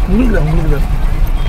உங்களுக்கு தான் உங்களுக்கு தான்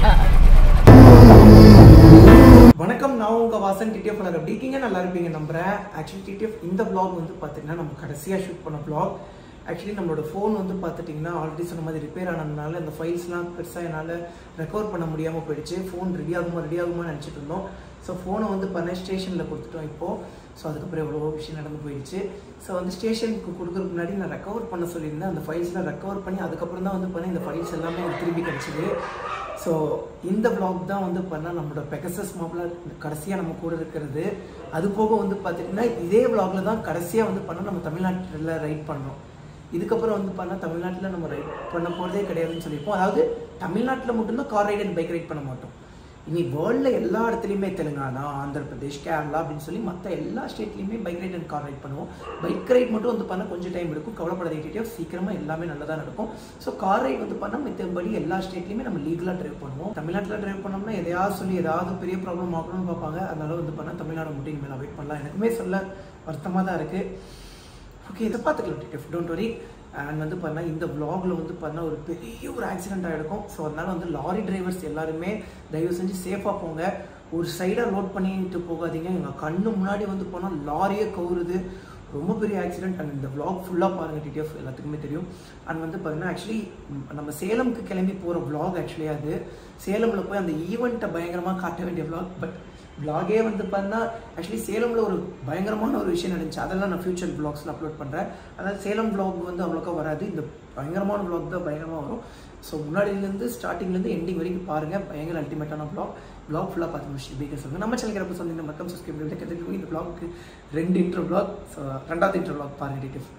வணக்கம் நான் உங்கள் வாசன் டிடிஎஃப் நல்லா எப்படி இருக்கீங்க நல்லா இருப்பீங்க நம்புறேன் ஆக்சுவலி டிடிஎஃப் இந்த vlog வந்து பார்த்தீங்கன்னா நம்ம கடைசியாக ஷூட் பண்ண vlog ஆக்சுவலி நம்மளோட ஃபோன் வந்து பார்த்துட்டிங்கன்னா ஆல்ரெடி சொன்ன மாதிரி ரிப்பேர் ஆனதுனால இந்த ஃபைல்ஸ்லாம் பெருசாக என்னால் ரெக்கவர் பண்ண முடியாமல் போயிடுச்சு ஃபோன் ரெடி ஆகுமா ரெடி ஆகுமா நினச்சிட்டு இருந்தோம் ஸோ ஃபோனை வந்து பண்ண ஸ்டேஷனில் கொடுத்துட்டோம் இப்போது ஸோ அதுக்கப்புறம் எவ்வளோ விஷயம் நடந்து போயிடுச்சு ஸோ வந்து ஸ்டேஷனுக்கு கொடுக்குறதுக்கு முன்னாடி நான் ரெக்கவர் பண்ண சொல்லியிருந்தேன் அந்த ஃபைல்ஸ்லாம் ரெக்கவர் பண்ணி அதுக்கப்புறம் தான் வந்து பண்ணி இந்த ஃபைல்ஸ் எல்லாமே எனக்கு திரும்பி கிடச்சிது ஸோ இந்த vlog தான் வந்து பண்ணால் நம்மளோட பெகசஸ் மாப்பிள கடைசியாக நம்ம கூட இருக்கிறது அது போக வந்து பார்த்திங்கன்னா இதே vlogல தான் கடைசியாக வந்து பண்ணால் நம்ம தமிழ்நாட்டில் ரைட் பண்ணோம் இதுக்கப்புறம் வந்து பண்ணால் தமிழ்நாட்டில் நம்ம ரைட் பண்ண போகிறதே கிடையாதுன்னு சொல்லியிருப்போம் அதாவது தமிழ்நாட்டில் மட்டும்தான் car ride and bike ride பண்ண மாட்டோம் இனி வேர்ல்டில் எல்லா இடத்துலையுமே தெலுங்கானா ஆந்திர பிரதேஷ் கேரளா அப்படின்னு சொல்லி மற்ற எல்லா ஸ்டேட்லையுமே bike ride and car ride பண்ணுவோம் பைக் ரைட் மட்டும் வந்து பண்ண கொஞ்சம் டைம் எடுக்கும் கவலைப்படாதீங்க சீக்கிரமாக எல்லாமே நல்லதாக நடக்கும் ஸோ கார் ரைட் வந்து பண்ணால் மித்தபடி எல்லா ஸ்டேட்லையுமே நம்ம லீகலாக ட்ரைவ் பண்ணுவோம் தமிழ்நாட்டில் ட்ரைவ் பண்ணோம்னா எதையாவது சொல்லி ஏதாவது பெரிய ப்ராப்ளம் ஆகணும்னு பார்ப்பாங்க அதனால வந்து பண்ணால் தமிழ்நாடு மட்டும் இனிமேல் அவாய்ட் பண்ணலாம் எனக்குமே சொல்ல வருத்தமாக தான் இருக்குது ஓகே இதை பார்த்துக்கலாம் டிடிஎஃப் டோன்ட் வரி அண்ட் வந்து பண்ணால் இந்த vlogல வந்து பண்ணால் ஒரு பெரிய ஒரு ஆக்சிடென்ட் ஆகிருக்கும் ஸோ அதனால வந்து லாரி டிரைவர்ஸ் எல்லாருமே தயவு செஞ்சு சேஃபாக போங்க ஒரு சைடாக லோட் பண்ணிட்டு போகாதீங்க எங்கள் கண்ணு முன்னாடி வந்து போனால் லாரியே கவுருது ரொம்ப பெரிய ஆக்சிடென்ட் அண்ட் இந்த vlog ஃபுல்லாக பாருங்கள் டிடிஎஃப் எல்லாத்துக்குமே தெரியும் அண்ட் வந்து பார்த்தீங்கன்னா ஆக்சுவலி நம்ம சேலம்க்கு கிளம்பி போகிற vlog ஆக்சுவலி அது சேலமில் போய் அந்த ஈவெண்ட்டை பயங்கரமாக காட்ட வேண்டிய vlog பட் vlog-ஏ வந்து பார்த்தா ஆக்சுவலி சேலமில் ஒரு பயங்கரமான ஒரு விஷயம் நடந்துச்சு அதெல்லாம் நான் ஃபியூச்சர் vlogsல அப்லோட் பண்ணுறேன் அதாவது சேலம் vlog வந்து அவ்வளோக்கா வராது இந்த பயங்கரமான vlog தான் பயங்கரமாக வரும் ஸோ முன்னாடியிலேருந்து ஸ்டார்டிங்லேருந்து எண்டிங் வரைக்கும் பாருங்கள் பயங்கர அல்டிமேட்டான vlog vlog ஃபுல்லாக பார்த்து முடிச்சு பீக்கர் சொல்லுங்கள் நம்ம சேனல் கிடப்பு சொன்னீங்க மக்கள் சப்ஸ்கிரைப் பண்ணி கற்றுக்கு இந்த vlog-க்கு ரெண்டு இன்ட்ரோ vlog ஸோ ரெண்டாவது இன்ட்ரோ vlog பாருங்கள் டீட்டெயில்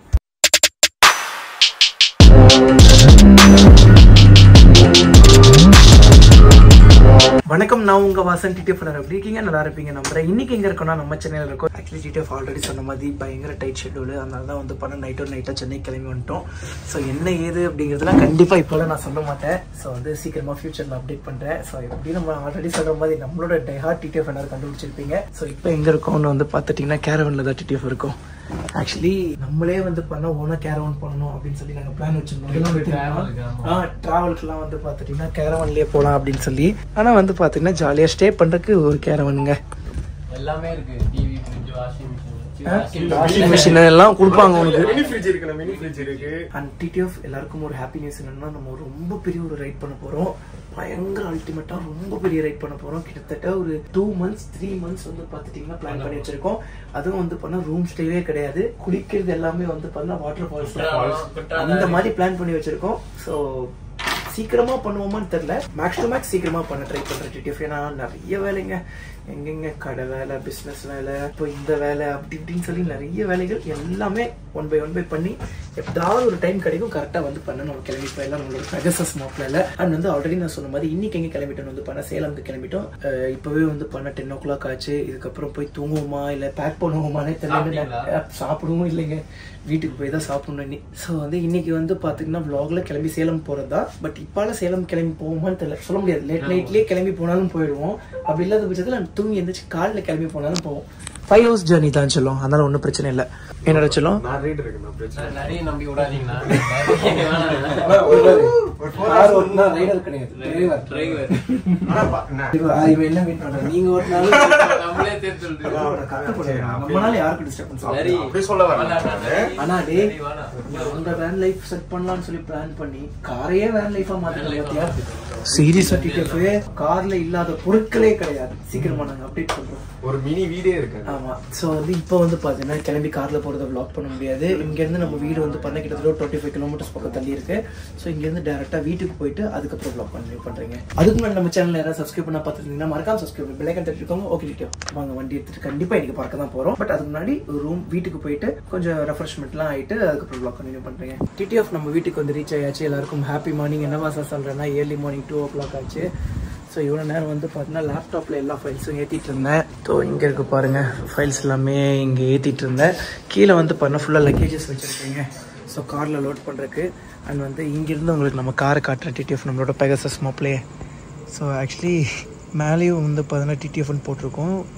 வணக்கம் நான் உங்க வாசன் டிடிஎஃப் எப்படி இருக்கீங்க நல்லா இருப்பீங்க நம்புறேன் இன்னைக்கு எங்க இருக்கோம்னா நம்ம சென்னையில் இருக்கோம் ஆக்சுவலி டிடிஎஃப் ஆல்ரெடி சொன்ன மாதிரி பயங்கர டைட் ஷெட்யூல் அதனால தான் வந்து பண்ண நைட் ஒரு நைட்டாக சென்னை கிளம்பி வந்துட்டோம் ஸோ என்ன ஏது அப்படிங்கிறதுலாம் கண்டிப்பாக இப்போலாம் நான் சொல்ல மாட்டேன் ஸோ வந்து சீக்கிரமா ஃபியூச்சரில் அப்டேட் பண்ணுறேன் ஸோ எப்படி நம்ம ஆல்ரெடி சொல்ற மாதிரி நம்மளோட டைஹார்ட் டிடிஎஃப் எல்லாரும் கண்டுபிடிச்சிருப்பீங்க ஸோ இப்போ எங்க இருக்கோம்னு வந்து பார்த்துட்டிங்கன்னா கேரவனில் தான் டிடிஎஃப் இருக்கும் ஆக்சுவலி நம்மளே வந்து பண்ண ஓனா கேரவன் பண்ணணும் அப்படின்னு சொல்லி நாங்கள் பிளான் வச்சிருந்தோம் ஆ டிராவல்க்குலாம் வந்து பார்த்துட்டிங்கன்னா கேரவன்லேயே போகலாம் அப்படின்னு சொல்லி ஆனால் வந்து பார்த்தீங்கன்னா ஜாலியாக ஸ்டே பண்ணுறதுக்கு ஒரு கேரவனுங்க எல்லாமே இருக்கு TV fridge washing machine washing machine எல்லாம் கொடுப்பாங்க உனக்கு மினி ஃப்ரிட்ஜ் இருக்கு மினி ஃப்ரிட்ஜ் இருக்கு அண்ட் டிடிஎஃப் எல்லாருக்கும் ஒரு ஹாப்பி நியூஸ் என்னன்னா நம்ம ரொம்ப பெரிய ஒரு ரைட் பண்ண போறோம் பயங்கர அல்டிமேட்டா ரொம்ப பெரிய ரைட் பண்ண போறோம் கிட்டத்தட்ட ஒரு டூ மந்த்ஸ் த்ரீ மந்த்ஸ் வந்து பாத்துட்டீங்கன்னா பிளான் பண்ணி வச்சிருக்கோம் அதுவும் வந்து பண்ணா ரூம் ஸ்டேவே கிடையாது குளிக்கிறது எல்லாமே வந்து பண்ணா வாட்டர் ஃபால்ஸ் அந்த மாதிரி பிளான் பண்ணி வச்சிருக்கோம் ஸோ சீக்கிரமா பண்ணுவோமான்னு தெரியல மேக்ஸ் டு மேக்ஸ் சீக்கிரமா பண்ண ட்ரை பண்றேன் டிடிஎஃப் ஏன்னா நிறைய வேலைங்க எங்கெங்க கடை வேலை பிஸ்னஸ் வேலை இப்போ இந்த வேலை அப்படி இப்படின்னு சொல்லி நிறைய வேலைகள் எல்லாமே ஒன் பை ஒன் பை பண்ணி எப்படாவது ஒரு டைம் கிடைக்கும் கரெக்டாக வந்து பண்ண நம்ம கிளம்பி போயிடலாம் நம்மளோட பெகசஸ் மாப்பிள்ள அண்ட் வந்து ஆல்ரெடி நான் சொன்ன மாதிரி இன்னைக்கு எங்கே கிளம்பிட்டோம் வந்து பண்ண சேலம்க்கு கிளம்பிட்டோம் அஹ் இப்பவே வந்து பண்ண டென் ஓ கிளாக் ஆச்சு இதுக்கப்புறம் போய் தூங்குவோமா இல்லை பேக் பண்ணுவோமானே தெரியல சாப்பிட்டீங்களா? சாப்பிடவும் இல்லைங்க வீட்டுக்கு போய் தான் சாப்பிடணும் இன்னி ஸோ வந்து இன்னைக்கு வந்து பார்த்தீங்கன்னா vlogல கிளம்பி சேலம் போகிறது தான் பட் இப்பால சேலம் கிளம்பி போவோமான்னு தெரியல சொல்ல முடியாது லேட் நைட்லேயே கிளம்பி போனாலும் போயிடுவோம் அப்படி இல்லாத பட்சத்தில் நான் தூங்கி எந்திரிச்சு காலைல கிளம்பி போனாலும் போவோம் ஃபைவ் ஹவர்ஸ் ஜேர்னி தான் சொல்லும் அதனால ஒன்றும் பிரச்சனை இல்லை என்னோட சொல்லும் நான் ரேட் இருக்கு நான் பிரச்சனை நிறைய நம்பி விடாதீங்களா யார் ஒன்றா ரைடர் கிடையாது டிரைவர் டிரைவர் ஆனா பா- என்ன? இவன் என்ன மீன் பண்ற நீங்க ஒரு நாள் நம்மளே தேர்த்து சொல்லிட்டு நம்மளால யாருக்கு டிஸ்டர்பன்ஸ் சரி அப்படி சொல்ல வரல நானு. ஆனா டேய் சரி, வேணாம். உங்க வேன் லைஃப் செட் பண்ணலாம்னு சொல்லி பிளான் பண்ணி காரையே வேன் லைஃபா மாத்திட்டோம் பாத்தியா சீரியஸ் டிக்கெட் கார்ல இல்லாத பொருட்களே கிடையாது சீக்கிரமா நாங்க அப்டேட் பண்றோம் ஒரு மினி வீடே இருக்கு ஆமா சோ வந்து இப்போ வந்து பாத்தீங்கன்னா கிளம்பி கார்ல போறத vlog பண்ண முடியாது இங்க இருந்து நம்ம வீடு வந்து பண்ண கிட்டத்தட்ட டுவெண்ட்டி ஃபைவ் கிலோமீட்டர்ஸ் பக்கம் தள்ளி இருக்கு சோ இங்க இருந்து டேரக்டா வீட்டுக்கு போயிட்டு அதுக்கப்புறம் vlog கண்டினியூ பண்றீங்க அதுக்கு முன்னாடி நம்ம சேனல் யாராவது சப்ஸ்கிரைப் பண்ணா பார்த்துருந்தீங்கன்னா மறக்காம சப்ஸ்கிரைப் பண்ணி பெல்லைக்கன் தட்டிருக்கோங்க ஓகே டிட்டோ வாங்க வண்டி எடுத்துட்டு கண்டிப்பா இன்னைக்கு பார்க்க தான் போறோம் பட் அதுக்கு முன்னாடி ரூம் வீட்டுக்கு போயிட்டு கொஞ்சம் ரெஃப்ரெஷ்மெண்ட்லாம் ஆயிட்டு அதுக்கப்புறம் vlog கண்டினியூ பண்றீங்க டிடிஎஃப் நம்ம வீட்டுக்கு வந்து ரீச் ஆயாச்சு எல்லாருக்கும் ஹாப்பி மார்னிங் என்னவா சார் சொல்றேன்னா early morning two o'clock ஆச்சு ஸோ இவ்வளோ நேரம் வந்து பார்த்தீங்கன்னா லேப்டாப்பில் எல்லா ஃபைல்ஸும் ஏற்றிட்டு இருந்தேன் ஸோ இங்கே இருக்கு பாருங்க ஃபைல்ஸ் எல்லாமே இங்கே ஏற்றிட்டு இருந்தேன் கீழே வந்து பண்ண ஃபுல்லாக லக்கேஜஸ் வச்சுருக்கீங்க ஸோ காரில் லோட் பண்ணுறதுக்கு அண்ட் வந்து இங்கேருந்து உங்களுக்கு நம்ம காரை காட்டுற டிடிஎஃப் நம்மளோட பெகசஸ் மாப்ளே ஸோ ஆக்சுவலி மேலேயும் வந்து பார்த்தீங்கன்னா டிடிஎஃப்னு போட்டிருக்கோம்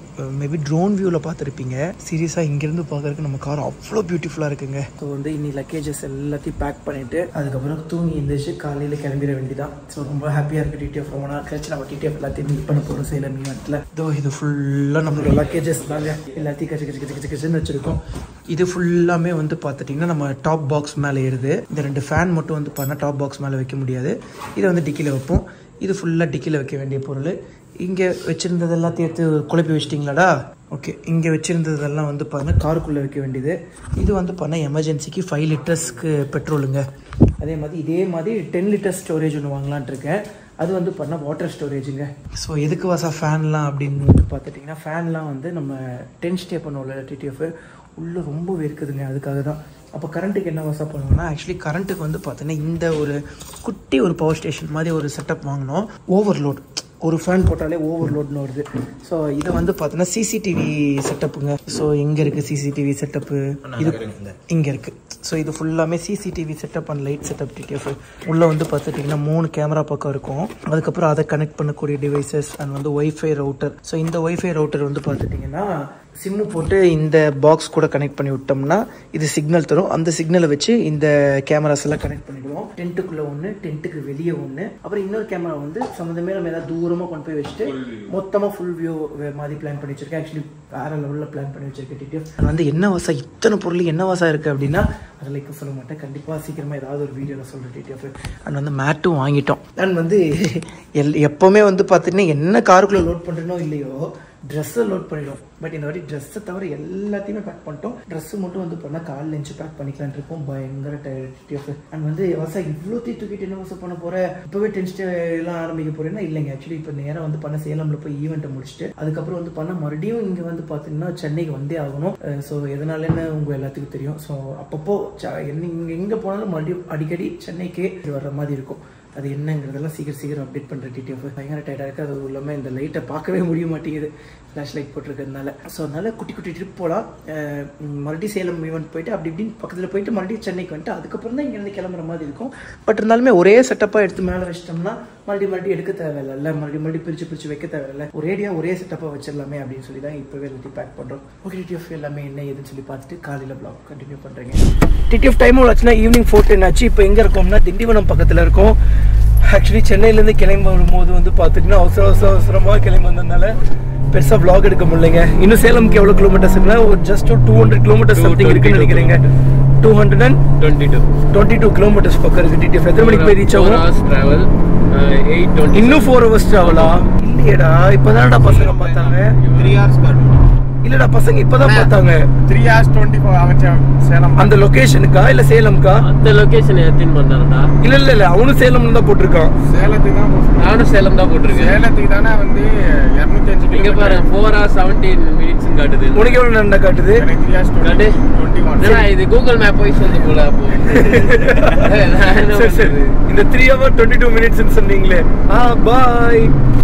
மேபி ட்ரோன் வியூவில் பார்த்துருப்பீங்க சீரியஸாக இங்கேருந்து பார்க்கறதுக்கு நம்ம கார் அவ்வளோ பியூட்டிஃபுல்லாக இருக்குங்க ஸோ வந்து இன்னி லக்கேஜஸ் எல்லாத்தையும் பேக் பண்ணிவிட்டு அதுக்கப்புறம் தூங்கி எழுந்திரிச்சு காலையில் கிளம்பிட வேண்டியதான் ஸோ ரொம்ப ஹாப்பியாக இருக்குது டிடிஎஃப் ரொம்ப நாள் கழிச்சு நம்ம டிடிஎஃப் எல்லாத்தையும் மீட் பண்ண போகிறோம் சேலம் மீனத்தில் இதோ இது ஃபுல்லாக நம்மளோட லக்கேஜஸ் தாங்க எல்லாத்தையும் கச்சு கச்சு கச்சு கச்சு கச்சுன்னு வச்சுருக்கோம் இது ஃபுல்லாமே வந்து பார்த்துட்டிங்கன்னா நம்ம டாப் பாக்ஸ் மேலே ஏறுது இந்த ரெண்டு ஃபேன் மட்டும் வந்து பார்த்தா டாப் பாக்ஸ் மேலே வைக்க முடியாது இதை வந்து டிக்கியில் வைப்போம் இது ஃபுல்லாக டிக்கியில் வைக்க வேண்டிய பொருள் இங்கே வச்சுருந்தது எல்லாத்தையும் எடுத்து குழப்பி வச்சிட்டிங்களாடா ஓகே இங்கே வச்சுருந்ததெல்லாம் வந்து பார்த்தீங்கன்னா காருக்குள்ளே வைக்க வேண்டியது இது வந்து பார்த்தா எமர்ஜென்சிக்கு ஃபைவ் லிட்டர்ஸ்க்கு பெட்ரோலுங்க அதே மாதிரி இதே மாதிரி டென் லிட்டர்ஸ் ஸ்டோரேஜ் ஒன்று வாங்கலான்ட்டு இருக்கேன் அது வந்து பண்ண வாட்டர் ஸ்டோரேஜுங்க ஸோ எதுக்கு வாசா ஃபேன்லாம் அப்படின்னு வந்து பார்த்துட்டிங்கன்னா ஃபேன்லாம் வந்து நம்ம டென் ஸ்டே பண்ணுவோம்ல டிடிஎஃப் உள்ளே ரொம்ப வேர்க்குதுங்க அதுக்காக தான் அப்போ கரண்ட்டுக்கு என்ன வாசா பண்ணுவோம்னா ஆக்சுவலி கரண்ட்டுக்கு வந்து பார்த்தீங்கன்னா இந்த ஒரு குட்டி ஒரு பவர் ஸ்டேஷன் மாதிரி ஒரு செட்டப் வாங்கினோம் ஓவர்லோட் ஒரு ஃபேன் போட்டாலே ஓவர்லோட்னு வருது ஸோ இதை வந்து பார்த்தீங்கன்னா சிசிடிவி செட்டப்புங்க ஸோ எங்கே இருக்குது சிசிடிவி செட்டப்பு இது இங்கே இருக்குது ஸோ இது ஃபுல்லாமே CCTV setup and light setup TTF உள்ளே வந்து பார்த்துட்டிங்கன்னா மூணு கேமரா பக்கம் இருக்கும் அதுக்கப்புறம் அதை கனெக்ட் பண்ணக்கூடிய டிவைசஸ் அண்ட் வந்து ஒய்ஃபை ரவுட்டர் ஸோ இந்த ஒய்ஃபை ரவுட்டர் வந்து பார்த்துட்டிங்கன்னா சிம்மு போட்டு இந்த பாக்ஸ் கூட கனெக்ட் பண்ணி விட்டோம்னா இது சிக்னல் தரும் அந்த சிக்னலை வச்சு இந்த கேமராஸ் எல்லாம் கனெக்ட் பண்ணிடுவோம் டென்ட்டுக்குள்ள ஒன்று டென்ட்டுக்கு வெளியே ஒன்று அப்புறம் இன்னொரு கேமரா வந்து சம்மந்தமே நம்ம ஏதாவது தூரமாக கொண்டு போய் வச்சுட்டு மொத்தமாக ஃபுல் வியூ மாதிரி பிளான் பண்ணி வச்சிருக்கேன் ஆக்சுவலி வேற லெவலில் பிளான் பண்ணி வச்சிருக்கேன் டிடிஎஃப் நான் வந்து என்ன வாசா இத்தனை பொருள் என்ன வாசா இருக்குது அப்படின்னா அதில் லைக் சொல்ல மாட்டேன் கண்டிப்பாக சீக்கிரமாக ஏதாவது ஒரு வீடியோவில் சொல்கிறேன் டிடிஎஃப் அண்ட் வந்து மேட்டும் வாங்கிட்டோம் அண்ட் வந்து எல் எப்போவுமே வந்து பார்த்தீங்கன்னா என்ன காருக்குள்ளே லோட் பண்ணுறனோ இல்லையோ ட்ரெஸ்ஸை லோட் பண்ணிடும் பட் இந்த வாட்டி ட்ரெஸ்ஸை தவிர எல்லாத்தையுமே பேக் பண்ணிட்டோம் ட்ரெஸ்ஸு மட்டும் வந்து பண்ணால் கால் லெஞ்சு பேக் பண்ணிக்கலான் இருக்கோம் பயங்கர டயர்டிஎஃப் அண்ட் வந்து வசா இவ்வளோ தீ தூக்கிட்டு என்ன வசம் பண்ண போற இப்போவே டென்ஸ்ட் எல்லாம் ஆரம்பிக்க போறேன்னா இல்லைங்க ஆக்சுவலி இப்போ நேரம் வந்து பண்ண சேலம்ல போய் ஈவெண்ட்டை முடிச்சுட்டு அதுக்கப்புறம் வந்து பண்ண மறுபடியும் இங்கே வந்து பார்த்தீங்கன்னா சென்னைக்கு வந்தே ஆகணும் ஸோ எதனாலன்னு உங்க எல்லாத்துக்கும் தெரியும் ஸோ அப்பப்போ ச- என்ன இங்கே எங்கே போனாலும் மறுபடியும் அடிக்கடி சென்னைக்கே வர்ற மாதிரி இருக்கும் அது என்னங்கிறதெல்லாம் சீக்கிரம் சீக்கிரம் அப்டேட் பண்ணுற டிடிஎஃப் பயங்கர டைட்டாக இருக்குது அது இல்லாமல் இந்த லைட்டை பார்க்கவே முடிய மாட்டேங்குது ஃப்ளாஷ் லைட் போட்டிருக்கிறதுனால ஸோ அதனால குட்டி குட்டி ட்ரிப் போகலாம் அஹ் உம் மறுபடியும் சேலம் ஈவெண்ட் போயிட்டு அப்படி இப்படின்னு பக்கத்தில் போயிட்டு மறுபடியும் சென்னைக்கு வந்துட்டு அதுக்கப்புறம் தான் இங்கேருந்து கிளம்புற மாதிரி இருக்கும் பட் இருந்தாலுமே ஒரே செட்டப்பாக எடுத்து மேலே வச்சிட்டோம்னா மறுபடியும் மறுபடியும் எடுக்க தேவையில்ல மறுபடியும் மறுபடியும் பிரிச்சு பிரிச்சு வைக்க தேவையில்ல ஒரேடியாக ஒரே செட்டப்பாக வச்சிடலாமே அப்படின்னு சொல்லி தான் இப்போவே எல்லாத்தையும் பேக் பண்ணுறோம் ஓகே டிடிஎஃப் எல்லாமே என்ன ஏதுன்னு சொல்லி பார்த்துட்டு காலையில் பிளாக் கண்டினியூ பண்ணுறேங்க டிடிஎஃப் டைம் ஆச்சுன்னா ஈவினிங் ஃபோர் டென் ஆச்சு இப்போ எங்கே இருக்கோம்னா திண்டிவனம் பக்கத்தில் இருக்கோம் ஆக்சுவலி சென்னையிலேருந்து கிளம்பி வரும்போது வந்து பார்த்துட்டிங்கன்னா அவசர அவசர அவசரமாக கிளம்பி வந்ததுனால பெருசாக vlog எடுக்க முடியலைங்க இன்னும் சேலம்க்கு எவ்வளோ கிலோமீட்டர்ஸ் இருக்குன்னா ஒரு ஜஸ்ட் ஒரு டூ ஹண்ட்ரட் கிலோமீட்டர்ஸ் சம்திங் இருக்குன்னு நினைக்கிறேங்க two hundred and twenty two twenty two kilometres பக்கம் இருக்கு டிடிஎஃப் எத்தனை மணிக்கு போய் ரீச் ஆகும் ஹவர்ஸ் டிராவல் எயிட் டுவெண்ட்டி இன்னும் ஃபோர் ஹவர்ஸ் ட்ராவலா இல்லையடா இப்போதான்டா பசங்க பார்த்தாங்க த்ரீ ஹவர்ஸ் காட்டும் இல்லடா பசங்க இப்பதான் பார்த்தாங்க த்ரீ ஹவர்ஸ் டுவெண்ட்டி ஃபோர் அவன் சேலம் அந்த லொகேஷனுக்கா இல்ல சேலம்க்கா அந்த லொகேஷன் எத்தின் பண்ணாருடா இல்ல இல்ல இல்ல அவனும் சேலம்னு தான் போட்டிருக்கான் சேலத்துக்கு தான் போக சொன்னாங்க. நானும் சேலம் தான் போட்டிருக்கேன் சேலத்துக்கு தானே வந்து இரநூத்தி அஞ்சு இங்க பாரு ஃபோர் ஹவர்ஸ் செவன்டீன் மினிட்ஸ் காட்டுது உனக்கு எவ்வளவு நேரம் காட்டுது எனக்கு த்ரீ ஹவர்ஸ் காட்டு. டுவெண்ட்டி ஒன் என்னடா இது கூகுள் மேப் போய் சொல்லி போல அப்போ நான் என்ன சரி சரி பண்றது? இந்த three hour twenty two minutes சொன்னீங்களே ஆ பாய்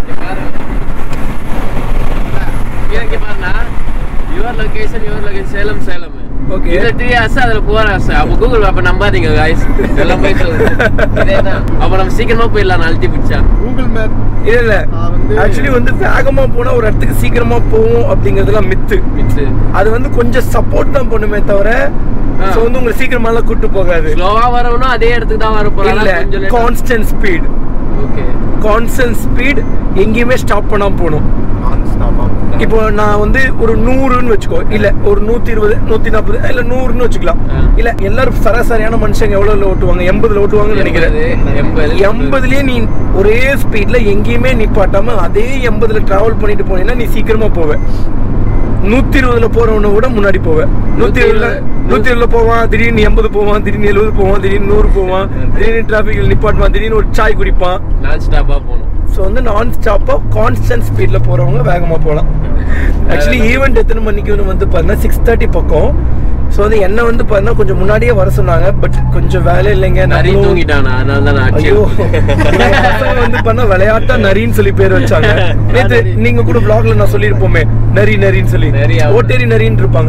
இங்க இங்க பாருண்ணா your location your location Salem Salem Okay. இதுல த்ரீ ஹவர்ஸ் அதுல ஃபோர் ஹவர்ஸ் அப்போ கூகுள் மேப்பை நம்பாதீங்க guys எல்லாம் போய் சொல்லுங்க இதேதான் அப்போ நம்ம சீக்கிரமா போயிடலாம் நான் அழுத்தி பிடிச்சா கூகுள் மேப் இல்ல இல்ல நான் வந்து- ஆக்சுவலி வந்து வேகமா போனா ஒரு இடத்துக்கு சீக்கிரமா போவோம் அப்படிங்கறதுலாம் மித்து மிக்ஸ் அது வந்து கொஞ்சம் சப்போர்ட் தான் பண்ணுமே தவிர ஆ. சோ வந்து உங்களை சீக்கிரமா எல்லாம் கூட்டு போகாது ஸ்லோவா வரவனும் அதே இடத்துக்கு தான் வர போறாங்க இல்ல கொஞ்சம் constant speed okay constant speed எங்கேயுமே ஸ்டாப் பண்ணாம போகணும் நான் ஸ்டாப் இப்போ நான் வந்து ஒரு நூறுன்னு வச்சுக்கோ இல்ல ஒரு நூத்தி இருபது நூத்தி நாற்பது இல்ல நூறுன்னு வச்சுக்கலாம் ஆ. இல்ல எல்லாரும் சராசரியான மனுஷங்க எவ்வளவுல ஓட்டுவாங்க எண்பதுல ஓட்டுவாங்கன்னு நினைக்கிறேன் எண்பது எண்பதுலயே நீ ஒரே ஸ்பீட்ல எங்கேயுமே நிப்பாட்டாம அதே எண்பதுல டிராவல் பண்ணிட்டு போனீங்கன்னா நீ சீக்கிரமா போவ நூத்தி இருபதுல போறவன விட முன்னாடி போவேன் நூத்தி இருபதுல நூத்தி இருபதுல போவான் திடீர்னு எண்பது போவான் திடீர்னு எழுபது போவான் திடீர்னு நூறு போவான் திடீர்னு டிராபிக்ல நிப்பாட்டுவான் திடீர்னு ஒரு சாய் குடிப்பான் நான் ஸ்டாப்பா போகணும் ஸோ வந்து நான் ஸ்டாப்பாக கான்ஸ்டன்ட் ஸ்பீடில் போகிறவங்க வேகமாக போகலாம் ஆக்சுவலி ஈவெண்ட் எத்தனை மணிக்குன்னு வந்து பார்த்தீங்கன்னா சிக்ஸ் தேர்ட்டி பக்கம் ஸோ வந்து என்ன வந்து பார்த்தீங்கன்னா கொஞ்சம் முன்னாடியே வர சொன்னாங்க பட் கொஞ்சம் வேலை இல்லைங்க நிறைய நம்மளும் தூங்கிட்டானா அதனால தான் நான் ஐயோ அடிச்சேன். பசங்க வந்து பண்ணா விளையாட்டா நரின்னு சொல்லி பேர் வச்சாங்க நேத்து நீங்க கூட vlogல நான் சொல்லியிருப்போமே நரி நரின்னு சொல்லி நரி, ஆமா. ஓட்டேரி நரின்னு இருப்பாங்க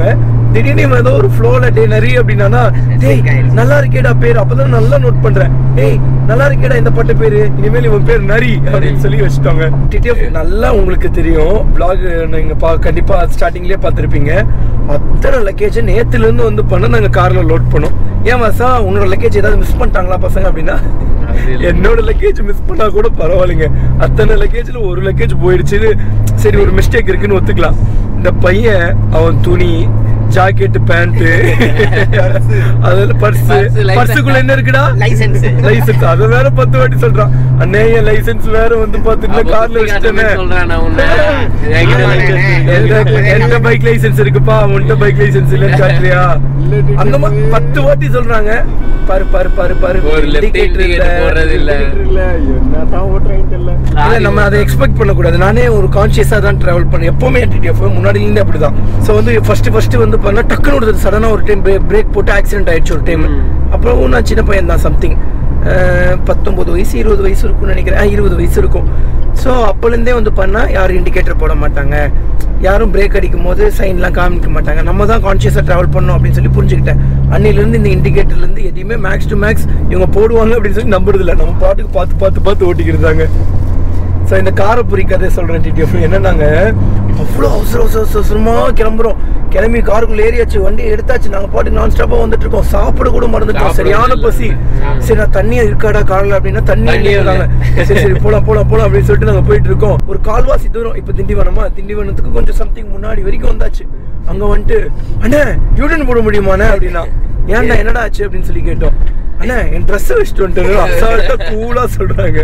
திடீர்னு இவன் ஏதோ ஒரு ஃப்ளோல டே நிறைய அப்படின்னா டேய் நல்லா இருக்கேடா பேர் அப்பதான் நல்லா நோட் பண்றேன் டேய் நல்லா இருக்கேடா இந்த பாட்டு பேரு இனிமேல் இவன் பேர் நரி அப்படின்னு சொல்லி வச்சுட்டாங்க டிடிஎஃப் நல்லா உங்களுக்கு தெரியும் பிளாக் நீங்க பா கண்டிப்பா ஸ்டார்டிங்லயே பார்த்திருப்பீங்க அத்தனை லக்கேஜ் நேத்துல இருந்து வந்து பண்ண நாங்க கார்ல லோட் பண்ணோம் ஏன் வாசா உன்னோட லக்கேஜ் ஏதாவது மிஸ் பண்ணிட்டாங்களா பசங்க அப்படின்னா அது இல்ல. என்னோட லக்கேஜ் மிஸ் பண்ணா கூட பரவாயில்லைங்க அத்தனை லக்கேஜ்ல ஒரு லக்கேஜ் போயிடுச்சுன்னு சரி ஒரு மிஸ்டேக் இருக்குன்னு ஒத்துக்கலாம் இந்த பையன் அவன் துணி ஜாக்கெட் பேண்ட் அதுல பர்ஸ் Purse, license. பர்ஸுக்குள்ள என்ன இருக்குடா License. லைசன்ஸ் அத வேற பத்து வாட்டி சொல்றான் அண்ணே என் லைசன்ஸ் வேற வந்து பாத்துட்டு அப்ப கார்ல குத்தி காட்டுறேன்னு வச்சுட்டேன் சொல்றேன் நான் உன்னை. என்கிட்ட license இருக்கு. எந்த பைக் லைசன்ஸ் இருக்குப்பா உன்கிட்ட பைக் லைசன்ஸ் இல்லன்னு காட்டுறியா இல்ல, டீச்சர். அந்த மாதிரி பத்து வாட்டி சொல்றாங்க பாரு பாரு பாரு பாரு ஒரு left indicator indicator இல்ல. போடுறது இல்ல. இல்ல என்னதான் ஓட்டுறாங்கன்னு தெரியல இல்ல நம்ம அதை எக்ஸ்பெக்ட் பண்ணக்கூடாது நானே ஒரு கான்சியஸா தான் டிராவல் பண்ணேன் எப்பவுமே டிடிஎஃப் முன்னாடி இருந்தே அப்படிதான் சோ வந்து ஃபர்ஸ்ட் ஃபர்ஸ்ட் வந்து பண்ணா டக்குன்னு ஒரு சடனா ஒரு டைம் பிரேக் போட்டு ஆக்சிடென்ட் ஆயிடுச்சு ஒரு டைம் ம். அப்புறம் நான் சின்ன பையன் தான் சம்திங் பத்தொன்பது வயசு இருபது வயசு இருக்கும்னு நினைக்கிறேன் ஆ, இருபது வயசு இருக்கும் ஸோ அப்போலேருந்தே வந்து பண்ணா யாரும் இண்டிகேட்டர் போட மாட்டாங்க யாரும் பிரேக் அடிக்கும் போது சைன்லாம் காமிக்க மாட்டாங்க நம்ம தான் கான்சியஸாக ட்ராவல் பண்ணணும் அப்படின்னு சொல்லி புரிஞ்சுக்கிட்டேன் அன்னிலேருந்து இந்த இண்டிகேட்டர்லேருந்து எதையுமே மேக்ஸ் டு மேக்ஸ் இவங்க போடுவாங்க அப்படின்னு சொல்லி நம்புறது இல்ல நம்ம பாட்டுக்கு பார்த்து பார்த்து பார்த்து ஓட்டிக்கிறதாங்க ஸோ இந்த காரப்புரி கதை சொல்கிறேன் டிடிஎஃப் என்னன்னாங்க அவ்வளோ அவசர அவசர அவசர அவசரமா கிளம்புறோம் கிளம்பி காருக்குள்ள ஏறியாச்சு வண்டி எடுத்தாச்சு நாங்கள் பாட்டு நான் ஸ்டாப்பாக வந்துட்டு இருக்கோம் சாப்பிட கூட மறந்துட்டோம் சாப்பிட சரியான இல்ல. பசி ஆ. சரி நான் தண்ணியா இருக்காடா காரில் அப்படின்னா தண்ணி தண்ணி இல்லைங்கிறாங்க இல்ல. சரி சரி போலாம் போலாம் போலாம் அப்படின்னு சொல்லிட்டு நாங்கள் போயிட்டு இருக்கோம் ஒரு கால்வாசி தூரம் இப்போ திண்டிவனமா திண்டிவனத்துக்கு கொஞ்சம் சம்திங் முன்னாடி வரைக்கும் வந்தாச்சு அங்க வந்துட்டு அண்ணே யூடன் போட முடியுமாண்ணே அப்படின்னா ஏன்டா என்னடா ஆச்சு அப்படின்னு சொல்லி கேட்டோம் அண்ணா என் ட்ரெஸ் வச்சுட்டு வந்துட்டு அசால்ட்டா கூலா சொல்றாங்க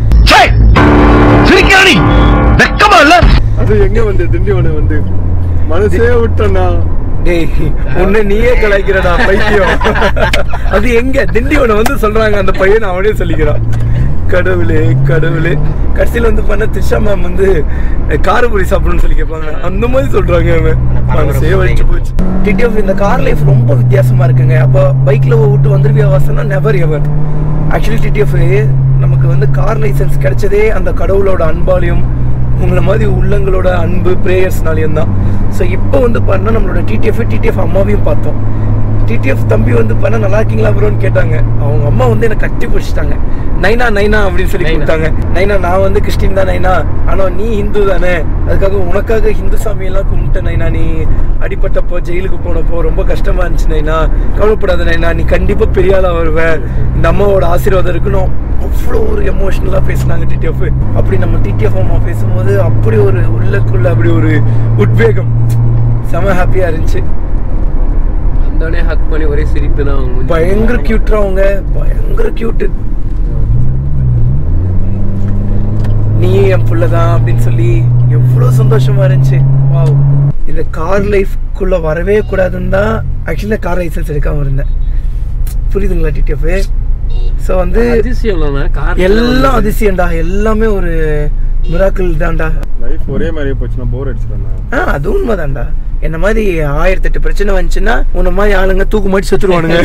அது எங்க வந்து திண்டிவனம் வந்து மனசே விட்டனா டேய் உன்னை நீயே கலாய்க்கிறடா பைத்தியம் அது எங்க திண்டிவனம் வந்து சொல்றாங்க அந்த பையன் அவனே சொல்லிக்கிறான் கடவுளே கடவுளே கடைசியில் வந்து பண்ண திஷா மேம் வந்து காரபுரி சாப்பிடணும்னு சொல்லி கேட்பாங்க அந்த மாதிரி சொல்றாங்க அவன் மனசே வலிச்சு போச்சு டிடிஎஃப் இந்த கார் லைஃப் ரொம்ப வித்தியாசமா இருக்குங்க அப்போ பைக்ல விட்டு வந்துருவியா வாசனா நெவர் எவர் ஆக்சுவலி டிடிஎஃப் நமக்கு வந்து கார் லைசன்ஸ் கிடைச்சதே அந்த கடவுளோட அன்பாலையும் உங்களை மாதிரி உள்ளங்களோட அன்பு ப்ரேயர்ஸ்னாலையும் தான் ஸோ இப்போ வந்து பண்ணால் நம்மளோட டிடிஎஃப் டிடிஎஃப் அம்மாவையும் பார்த்தோம் டிடிஎஃப் தம்பி வந்து பண்ண நல்லா இருக்கீங்களா ப்ரோன்னு கேட்டாங்க அவங்க அம்மா வந்து என்னை கட்டி பிடிச்சிட்டாங்க நைனா நைனா அப்படின்னு சொல்லி நைனா. கொடுத்தாங்க நைனா நான் வந்து கிறிஸ்டின் தான் நைனா ஆனால் நீ ஹிந்து தானே அதுக்காக உனக்காக ஹிந்து சாமியெல்லாம் கும்பிட்ட நைனா நீ அடிப்பட்டப்போ ஜெயிலுக்கு போனப்போ ரொம்ப கஷ்டமா இருந்துச்சு நைனா கவலைப்படாத நைனா நீ கண்டிப்பாக பெரிய ஆளா வருவ இந்த அம்மாவோட ஆசீர்வாதம் இருக்கணும் அவ்வளோ ஒரு எமோஷனலாக பேசினாங்க டிடிஎஃப் அப்படி நம்ம டிடிஎஃப் அம்மா பேசும்போது அப்படி ஒரு உள்ளக்குள்ள அப்படி ஒரு உத்வேகம் செம ஹாப்பியாக இருந்துச்சு வந்தோடனே ஹக் பண்ணி ஒரே சிரிப்பு தான் அவங்க மூஞ்சி. பயங்கர கியூட்ரா அவங்க பயங்கர கியூட் நீ என் புள்ளதான் அப்படின்னு சொல்லி எவ்வளவு சந்தோஷமா இருந்துச்சு வாவ் இந்த கார் லைஃப்குள்ள வரவே கூடாதுன்னு தான் ஆக்சுவலாக கார் லைசன்ஸ் எடுக்காம இருந்தேன் புரியுதுங்களா டிடிஎஃப் ஸோ வந்து அதிசயம் இல்லைண்ணா, car ல எல்லாம் வந்து- அதிசயம்டா எல்லாமே ஒரு மிராக்கிள் தான்டா லைஃப் ஒரே மாதிரியே போச்சுன்னா போர் அடிச்சிடலாம் ஆ அது உண்மைதான்டா என்ன மாதிரி ஆயிரத்தெட்டு பிரச்சனை வந்துச்சுன்னா உன்ன மாதிரி ஆளுங்க தூக்கு மாட்டி செத்துருவானுங்க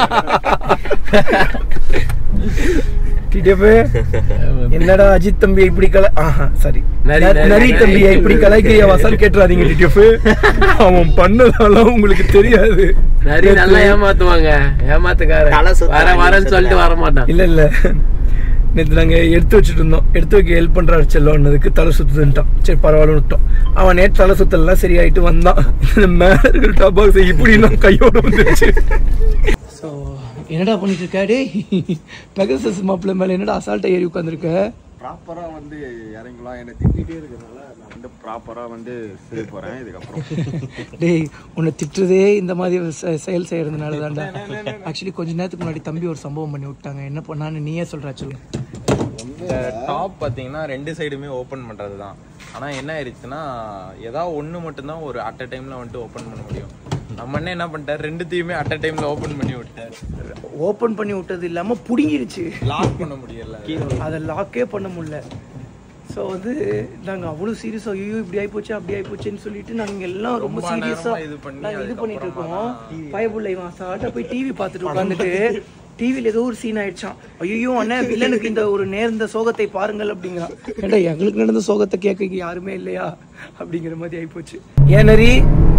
டிடிஎஃப் என்னடா அஜித் தம்பி இப்படி கல ஆஹா சாரி நரி, நரி, நரி நரி. தம்பியை இப்படி கலாய்க்கிறியா வசால் கேட்டுறாதீங்க டிடிஎஃப் அவன் பண்ணதாலாம் உங்களுக்கு தெரியாது நிறைய நல்லா ஏமாத்துவாங்க ஏமாத்துக்கார தலை சுத்த வர வாங்கி வரேன்னு சொல்லிட்டு சுத்த. வர மாட்டான் இல்ல இல்ல நேற்று நாங்க எடுத்து வச்சுட்டு இருந்தோம் எடுத்து வைக்க ஹெல்ப் பண்றாரு செல்லோன்னதுக்கு தலை சுத்துதுன்ட்டான் சரி பரவாயில்ல விட்டோம் அவன் நேற்று தலை சுத்தலாம் சரியாயிட்டு வந்தான் இந்த மேல இருக்கிற டபாக்ஸ் இப்படி நான் கையோட வந்துருச்சு ஸோ என்னடா பண்ணிட்டு இருக்க டேய் பெகசஸ் மாப்பிள்ள மேல என்னடா அசால்ட்டா ஏறி உட்காந்துருக்க ப்ராப்பரா வந்து இறங்கலாம் என்னை திட்டிகிட்டே இருக்கிறதுனால நான் வந்து ப்ராப்பரா வந்து செய்ய போறேன் இதுக்கப்புறம் டேய் உன்னை திட்டுறதே இந்த மாதிரி செ- செயல் செய்யறதுனால தான்டா ஆக்சுவலி கொஞ்ச நேரத்துக்கு முன்னாடி தம்பி ஒரு சம்பவம் பண்ணி விட்டாங்க என்ன பண்ணான்னு நீயே சொல்றா சொல்லு இந்த டாப் பார்த்தீங்கன்னா ரெண்டு சைடுமே ஓப்பன் பண்ணுறது தான் ஆனால் என்ன ஆயிடுச்சுன்னா ஏதாவது ஒன்று மட்டும்தான் ஒரு அட் அ டைமில் வந்துட்டு ஓப்பன் பண்ண முடியும் நம்ம அண்ணன் என்ன பண்ணிட்டார் ரெண்டுத்தையுமே அட் அ டைமில் ஓப்பன் பண்ணி விட்டார் ஓபன் பண்ணி விட்டது இல்லாம புடுங்கிருச்சு லாக் பண்ண முடியல அதை லாக்கே பண்ண முடியல ஸோ வந்து நாங்கள் அவ்வளோ சீரியஸாக ஐயோ இப்படி ஆயிப்போச்சு அப்படி ஆயிப்போச்சுன்னு சொல்லிட்டு நாங்கள் எல்லாம் ரொம்ப ரொம்ப சீரியஸாக நேரமா இது பண்ணி நாங்கள் இது பண்ணிட்டு இருக்கோம் அதுக்கப்புறமா பயபுள்ள இவன் சாட்டா போய் டிவி பார்த்துட்டு உட்காந்துட்டு டிவியில் ஏதோ ஒரு சீன் ஆயிடுச்சான் ஐயோ அண்ணன் வில்லனுக்கு இந்த ஒரு நேர்ந்த சோகத்தை பாருங்கள் அப்படிங்கிறான் ஏண்டா எங்களுக்கு நடந்த சோகத்தை கேட்க இங்க யாருமே இல்லையா அப்படிங்கிற மாதிரி ஆயிப்போச்சு ஏன் நரி